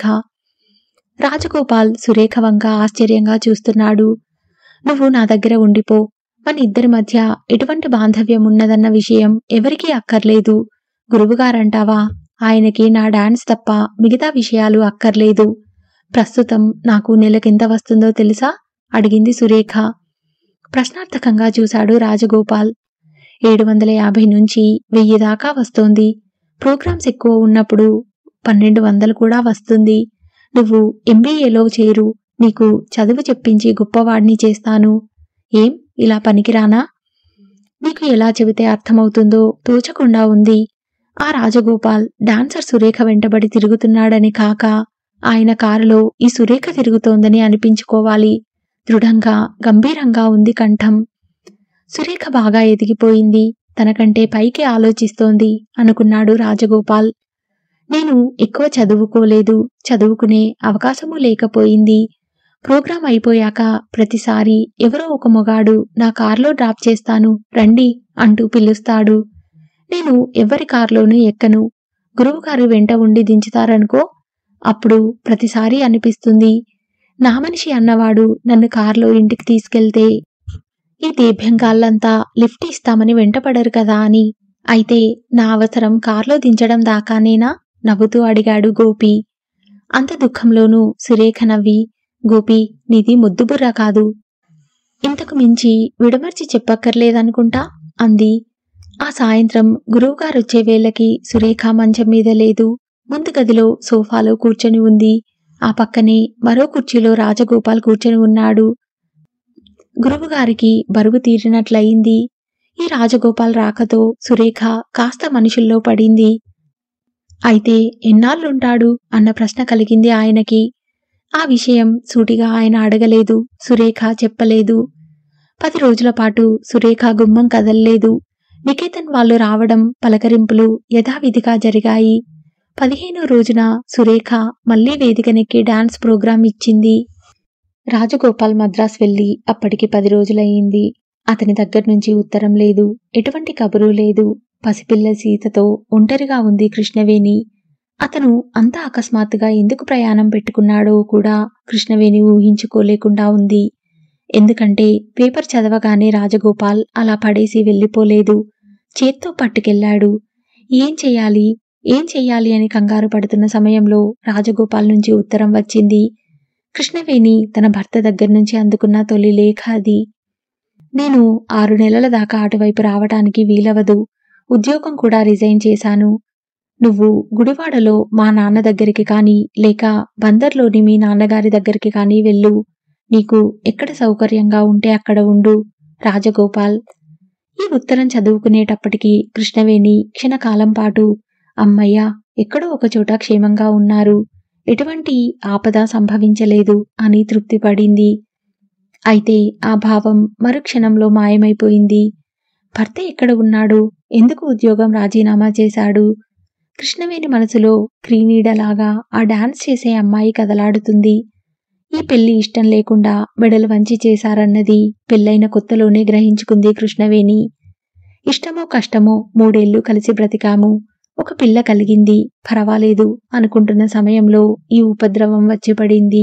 A: రాజగోపాల్ సురేఖ వంక ఆశ్చర్యంగా చూస్తున్నాడు నువ్వు నా దగ్గర ఉండిపో మన ఇద్దరి మధ్య ఎటువంటి బాంధవ్యం ఉన్నదన్న విషయం ఎవరికీ అక్కర్లేదు గురువుగారంటావా ఆయనకి నా డాన్స్ తప్ప మిగతా విషయాలు అక్కర్లేదు ప్రస్తుతం నాకు నెలకెంత వస్తుందో తెలుసా అడిగింది సురేఖ ప్రశ్నార్థకంగా చూశాడు రాజగోపాల్ ఏడు వందల యాభై నుంచి వెయ్యి దాకా వస్తోంది ప్రోగ్రామ్స్ ఎక్కువ ఉన్నప్పుడు పన్నెండు వందలు కూడా వస్తుంది నువ్వు ఎంబీఏలో చేరు నీకు చదువు చెప్పించి గొప్పవాడిని చేస్తాను ఏం ఇలా పనికిరానా నీకు ఎలా చెబితే అర్థమవుతుందో తోచకుండా ఉంది ఆ రాజగోపాల్ డాన్సర్ సురేఖ వెంటబడి తిరుగుతున్నాడని కాక ఆయన కారులో ఈ సురేఖ తిరుగుతోందని అనిపించుకోవాలి దృఢంగా గంభీరంగా ఉంది కంఠం సురేఖ బాగా ఎదిగిపోయింది తనకంటే పైకి ఆలోచిస్తోంది అనుకున్నాడు రాజగోపాల్ నేను ఎక్కువ చదువుకోలేదు చదువుకునే అవకాశము లేకపోయింది ప్రోగ్రాం అయిపోయాక ప్రతిసారి ఎవరో ఒక మొగాడు నా కార్లో డ్రాప్ చేస్తాను రండి అంటూ పిలుస్తాడు నేను ఎవరి కార్లోనూ ఎక్కను గురువుగారు వెంట ఉండి దించుతారనుకో అప్పుడు ప్రతిసారి అనిపిస్తుంది నా మనిషి అన్నవాడు నన్ను కార్లో ఇంటికి తీసుకెళ్తే ఈ దేభ్యంగాళ్ళంతా లిఫ్ట్ ఇస్తామని వెంటపడరు కదా అని అయితే నా అవసరం కార్లో దించడం దాకానేనా నవ్వుతూ అడిగాడు గోపి అంత దుఃఖంలోనూ సురేఖ నవ్వి గోపి నీది ముద్దుబుర్ర కాదు ఇంతకు మించి విడమర్చి చెప్పక్కర్లేదనుకుంటా అంది ఆ సాయంత్రం గురువుగారొచ్చే వేళకి సురేఖ మంచం మీద లేదు ముందు గదిలో సోఫాలో కూర్చొని ఉంది ఆ పక్కనే మరో కుర్చీలో రాజగోపాల్ కూర్చొని ఉన్నాడు గురువుగారికి బరువు తీరినట్లయింది ఈ రాజగోపాల్ రాకతో సురేఖ కాస్త మనుషుల్లో పడింది అయితే ఎన్నాళ్ళుంటాడు అన్న ప్రశ్న కలిగింది ఆయనకి ఆ విషయం సూటిగా ఆయన అడగలేదు సురేఖ చెప్పలేదు పది రోజుల పాటు సురేఖ గుమ్మం కదల్లేదు నికేతన్ వాళ్ళు రావడం పలకరింపులు యథావిధిగా జరిగాయి పదిహేనో రోజున సురేఖ మళ్లీ వేదికనెక్కి డాన్స్ ప్రోగ్రాం ఇచ్చింది రాజగోపాల్ మద్రాస్ వెళ్లి అప్పటికి పది రోజులయ్యింది అతని దగ్గర నుంచి ఉత్తరం లేదు ఎటువంటి కబురు లేదు పసిపిల్ల సీతతో ఒంటరిగా ఉంది కృష్ణవేణి అతను అంత అకస్మాత్తుగా ఎందుకు ప్రయాణం పెట్టుకున్నాడో కూడా కృష్ణవేణి ఊహించుకోలేకుండా ఉంది ఎందుకంటే పేపర్ చదవగానే రాజగోపాల్ అలా పడేసి వెళ్ళిపోలేదు చేత్తో పట్టుకెళ్లాడు ఏం చెయ్యాలి ఏం చెయ్యాలి అని కంగారు పడుతున్న సమయంలో రాజగోపాల్ నుంచి ఉత్తరం వచ్చింది కృష్ణవేణి తన భర్త దగ్గర నుంచి అందుకున్న తొలి లేఖ అది నేను ఆరు నెలల దాకా అటువైపు రావటానికి వీలవదు ఉద్యోగం కూడా రిజైన్ చేశాను నువ్వు గుడివాడలో మా నాన్న దగ్గరికి కానీ లేక బందర్లోని మీ నాన్నగారి దగ్గరికి కానీ వెళ్ళు నీకు ఎక్కడ సౌకర్యంగా ఉంటే అక్కడ ఉండు రాజగోపాల్ ఈ ఉత్తరం చదువుకునేటప్పటికి కృష్ణవేణి క్షణకాలం పాటు అమ్మయ్య ఎక్కడో ఒకచోట క్షేమంగా ఉన్నారు ఎటువంటి ఆపద సంభవించలేదు అని తృప్తిపడింది అయితే ఆ భావం మరుక్షణంలో మాయమైపోయింది భర్త ఎక్కడ ఉన్నాడు ఎందుకు ఉద్యోగం రాజీనామా చేశాడు కృష్ణవేణి మనసులో క్రీనీడలాగా ఆ డాన్స్ చేసే అమ్మాయి కదలాడుతుంది ఈ పెళ్లి ఇష్టం లేకుండా మెడలు వంచి చేశారన్నది పెళ్ళైన కొత్తలోనే గ్రహించుకుంది కృష్ణవేణి ఇష్టమో కష్టమో మూడేళ్లు కలిసి బ్రతికాము ఒక పిల్ల కలిగింది పర్వాలేదు అనుకుంటున్న సమయంలో ఈ ఉపద్రవం వచ్చి పడింది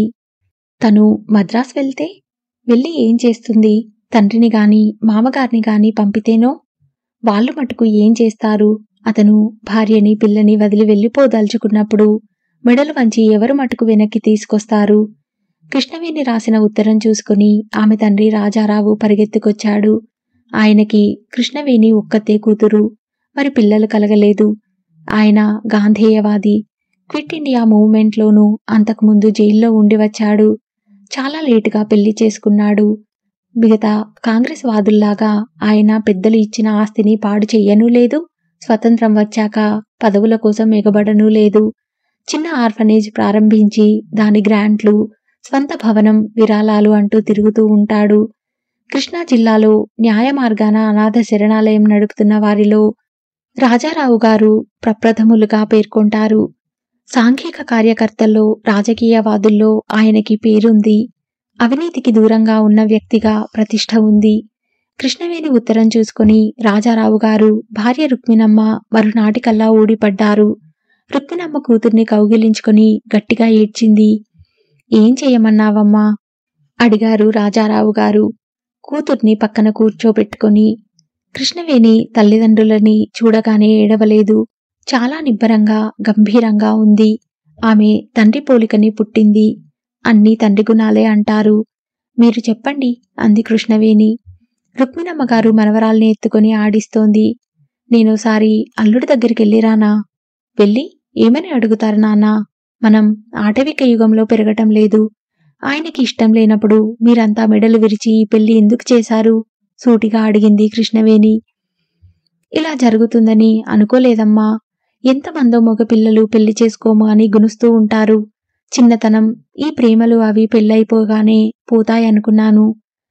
A: తను మద్రాస్ వెళ్తే వెళ్ళి ఏం చేస్తుంది తండ్రిని గాని మామగారిని గాని పంపితేనో వాళ్ళు మటుకు ఏం చేస్తారు అతను భార్యని పిల్లని వదిలి వెళ్ళిపోదలుచుకున్నప్పుడు మెడలు వంచి ఎవరు మటుకు వెనక్కి తీసుకొస్తారు కృష్ణవేణి రాసిన ఉత్తరం చూసుకుని ఆమె తండ్రి రాజారావు పరిగెత్తుకొచ్చాడు ఆయనకి కృష్ణవేణి ఒక్కతే కూతురు మరి పిల్లలు కలగలేదు ఆయన గాంధేయవాది క్విట్ ఇండియా మూవ్మెంట్లోనూ అంతకుముందు జైల్లో ఉండి వచ్చాడు చాలా లేటుగా పెళ్లి చేసుకున్నాడు మిగతా కాంగ్రెస్ వాదుల్లాగా ఆయన పెద్దలు ఇచ్చిన ఆస్తిని పాడు చెయ్యనూ లేదు స్వతంత్రం వచ్చాక పదవుల కోసం ఎగబడనూ లేదు చిన్న ఆర్ఫనేజ్ ప్రారంభించి దాని గ్రాంట్లు స్వంత భవనం విరాళాలు అంటూ తిరుగుతూ ఉంటాడు కృష్ణా జిల్లాలో న్యాయ మార్గాన అనాథ శరణాలయం నడుపుతున్న వారిలో రాజారావు గారు ప్రప్రథములుగా పేర్కొంటారు సాంఘిక కార్యకర్తల్లో రాజకీయవాదుల్లో ఆయనకి పేరుంది అవినీతికి దూరంగా ఉన్న వ్యక్తిగా ప్రతిష్ట ఉంది కృష్ణవేణి ఉత్తరం చూసుకుని రాజారావు గారు భార్య రుక్మిణమ్మ మరునాటికల్లా ఊడిపడ్డారు రుక్మిణమ్మ కూతుర్ని కౌగిలించుకొని గట్టిగా ఏడ్చింది ఏం చెయ్యమన్నావమ్మా అడిగారు రాజారావు గారు కూతుర్ని పక్కన కూర్చోబెట్టుకొని కృష్ణవేణి తల్లిదండ్రులని చూడగానే ఏడవలేదు చాలా నిబ్బరంగా గంభీరంగా ఉంది ఆమె తండ్రి పోలికని పుట్టింది అన్నీ తండ్రి గుణాలే అంటారు మీరు చెప్పండి అంది కృష్ణవేణి రుక్మిణమ్మ గారు మనవరాల్ని ఎత్తుకొని ఆడిస్తోంది నేనోసారి అల్లుడి దగ్గరికి వెళ్ళిరానా వెళ్ళి ఏమని అడుగుతారు నాన్న మనం ఆటవిక యుగంలో పెరగటం లేదు ఆయనకి ఇష్టం లేనప్పుడు మీరంతా మెడలు విరిచి ఈ పెళ్లి ఎందుకు చేశారు సూటిగా అడిగింది కృష్ణవేణి ఇలా జరుగుతుందని అనుకోలేదమ్మా ఎంతమందో మగపిల్లలు పెళ్లి చేసుకోము అని గునుస్తూ ఉంటారు చిన్నతనం ఈ ప్రేమలు అవి పెళ్ళైపోగానే పోతాయనుకున్నాను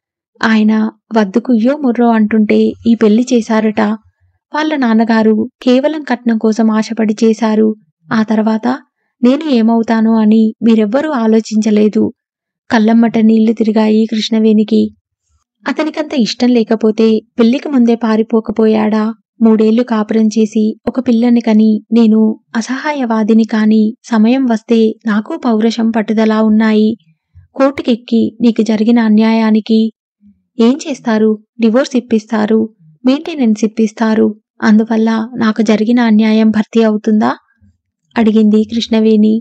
A: ఆయన వద్దుకుయ్యో ముర్రో అంటుంటే ఈ పెళ్లి చేశారట వాళ్ళ నాన్నగారు కేవలం కట్నం కోసం ఆశపడి చేశారు ఆ తర్వాత నేను ఏమవుతానో అని మీరెవ్వరూ ఆలోచించలేదు కళ్ళమ్మట నీళ్లు తిరిగాయి కృష్ణవేణికి అతనికంత ఇష్టం లేకపోతే పెళ్లికి ముందే పారిపోకపోయాడా మూడేళ్లు కాపురం చేసి ఒక పిల్లని కని నేను అసహాయవాదిని కాని సమయం వస్తే నాకు పౌరుషం పట్టుదల ఉన్నాయి కోర్టుకెక్కి నీకు జరిగిన అన్యాయానికి ఏం చేస్తారు డివోర్స్ ఇప్పిస్తారు మెయింటెనెన్స్ ఇప్పిస్తారు అందువల్ల నాకు జరిగిన అన్యాయం భర్తీ అవుతుందా అడిగింది కృష్ణవేణి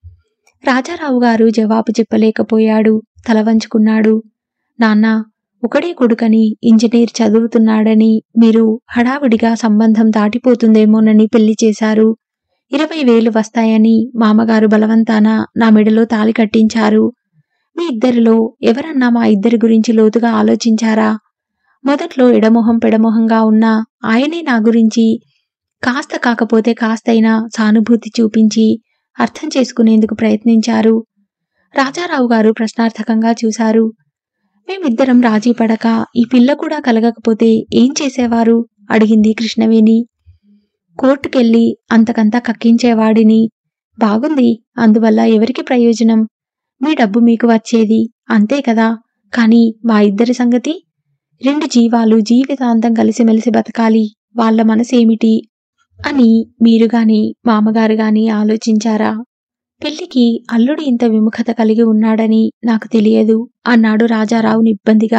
A: రాజారావు గారు జవాబు చెప్పలేకపోయాడు తల వంచుకున్నాడు నాన్న ఒకడే కొడుకని ఇంజనీర్ చదువుతున్నాడని మీరు హడావిడిగా సంబంధం దాటిపోతుందేమోనని పెళ్లి చేశారు ఇరవై వేలు వస్తాయని మామగారు బలవంతాన నా మెడలో తాలి కట్టించారు మీ ఇద్దరిలో ఎవరన్నా మా ఇద్దరి గురించి లోతుగా ఆలోచించారా మొదట్లో ఎడమొహం పెడమొహంగా ఉన్న ఆయనే నా గురించి కాస్త కాకపోతే కాస్తైనా సానుభూతి చూపించి అర్థం చేసుకునేందుకు ప్రయత్నించారు రాజారావు గారు ప్రశ్నార్థకంగా చూశారు మేమిద్దరం రాజీ పడక ఈ పిల్ల కూడా కలగకపోతే ఏం చేసేవారు అడిగింది కృష్ణవేణి కోర్టుకెళ్ళి అంతకంతా కక్కించేవాడిని బాగుంది అందువల్ల ఎవరికి ప్రయోజనం మీ డబ్బు మీకు వచ్చేది అంతే కదా కానీ మా ఇద్దరి సంగతి రెండు జీవాలు జీవితాంతం కలిసిమెలిసి బతకాలి వాళ్ళ మనసేమిటి అని మీరు గాని మామగారు గాని ఆలోచించారా పెళ్లికి అల్లుడు ఇంత విముఖత కలిగి ఉన్నాడని నాకు తెలియదు అన్నాడు రాజారావు ఇబ్బందిగా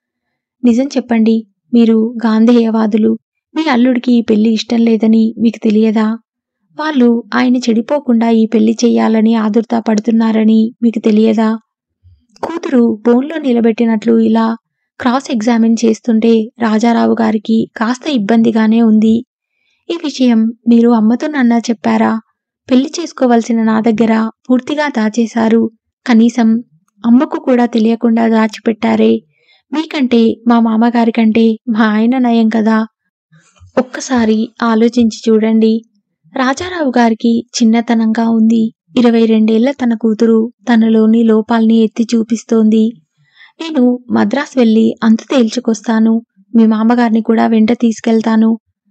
A: నిజం చెప్పండి మీరు గాంధేయవాదులు మీ అల్లుడికి ఈ పెళ్లి ఇష్టం లేదని మీకు తెలియదా వాళ్ళు ఆయన చెడిపోకుండా ఈ పెళ్లి చెయ్యాలని ఆదుర్తా పడుతున్నారని మీకు తెలియదా కూతురు బోన్లో నిలబెట్టినట్లు ఇలా క్రాస్ ఎగ్జామిన్ చేస్తుంటే రాజారావు గారికి కాస్త ఇబ్బందిగానే ఉంది ఈ విషయం మీరు అమ్మతో నన్నా చెప్పారా పెళ్లి చేసుకోవలసిన నా దగ్గర పూర్తిగా దాచేశారు కనీసం అమ్మకు కూడా తెలియకుండా దాచిపెట్టారే మీకంటే మా మామగారి కంటే మా ఆయన నయం కదా ఒక్కసారి ఆలోచించి చూడండి రాజారావు గారికి చిన్నతనంగా ఉంది ఇరవై రెండేళ్ల తన కూతురు తనలోని లోపాల్ని ఎత్తి చూపిస్తోంది నేను మద్రాస్ వెళ్ళి అంతు తేల్చుకొస్తాను మీ మామగారిని కూడా వెంట తీసుకెళ్తాను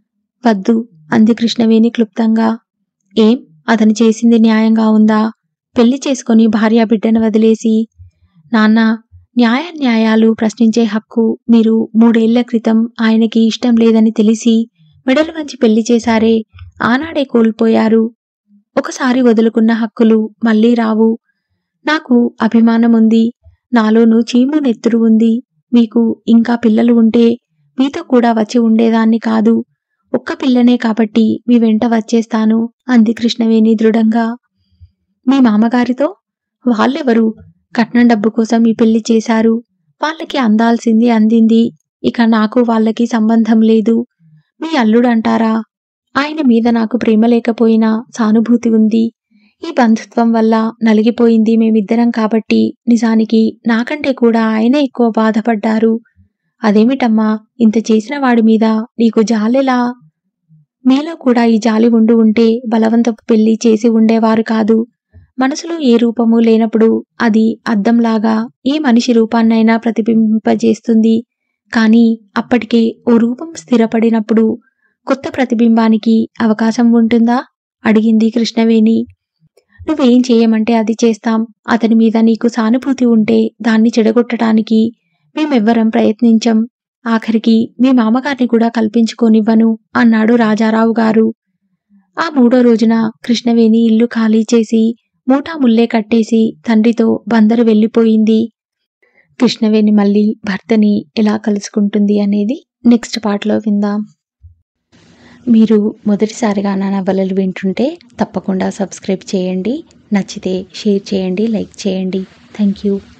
A: వద్దు అంది కృష్ణవేణి క్లుప్తంగా ఏం అతను చేసింది న్యాయంగా ఉందా పెళ్లి చేసుకొని భార్యా బిడ్డను వదిలేసి నాన్న న్యాయ న్యాయాలు ప్రశ్నించే హక్కు మీరు మూడేళ్ల క్రితం ఆయనకి ఇష్టం లేదని తెలిసి మెడలు వంచి పెళ్లి చేశారే ఆనాడే కోల్పోయారు ఒకసారి వదులుకున్న హక్కులు మళ్ళీ రావు నాకు అభిమానం ఉంది నాలోనూ చీము నెత్తురు ఉంది మీకు ఇంకా పిల్లలు ఉంటే మీతో కూడా వచ్చి ఉండేదాన్ని కాదు ఒక్క పిల్లనే కాబట్టి మీ వెంట వచ్చేస్తాను అంది కృష్ణవేణి దృఢంగా మీ మామగారితో వాళ్ళెవరు కట్నం డబ్బు కోసం ఈ పెళ్లి చేశారు వాళ్ళకి అందాల్సింది అందింది ఇక నాకు వాళ్ళకి సంబంధం లేదు మీ అల్లుడంటారా ఆయన మీద నాకు ప్రేమ లేకపోయినా సానుభూతి ఉంది ఈ బంధుత్వం వల్ల నలిగిపోయింది మేమిద్దరం కాబట్టి నిజానికి నాకంటే కూడా ఆయనే ఎక్కువ బాధపడ్డారు అదేమిటమ్మా ఇంత చేసిన వాడి మీద నీకు జాలెలా మీలో కూడా ఈ జాలి ఉండి ఉంటే బలవంతపు పెళ్లి చేసి ఉండేవారు కాదు మనసులో ఏ రూపము లేనప్పుడు అది అద్దంలాగా ఏ మనిషి రూపాన్నైనా ప్రతిబింబింపజేస్తుంది కానీ అప్పటికే ఓ రూపం స్థిరపడినప్పుడు కొత్త ప్రతిబింబానికి అవకాశం ఉంటుందా అడిగింది కృష్ణవేణి నువ్వేం చేయమంటే అది చేస్తాం అతని మీద నీకు సానుభూతి ఉంటే దాన్ని చెడగొట్టడానికి మేమెవ్వరం ప్రయత్నించం ఆఖరికి మీ మామగారిని కూడా కల్పించుకోనివ్వను అన్నాడు రాజారావు గారు ఆ మూడో రోజున కృష్ణవేణి ఇల్లు ఖాళీ చేసి మూటా ముల్లే కట్టేసి తండ్రితో బందరు వెళ్ళిపోయింది కృష్ణవేణి మళ్ళీ భర్తని ఎలా కలుసుకుంటుంది అనేది నెక్స్ట్ పార్ట్లో విందాం మీరు మొదటిసారిగా నా నవలలు వింటుంటే తప్పకుండా సబ్స్క్రైబ్ చేయండి నచ్చితే షేర్ చేయండి లైక్ చేయండి థ్యాంక్ యూ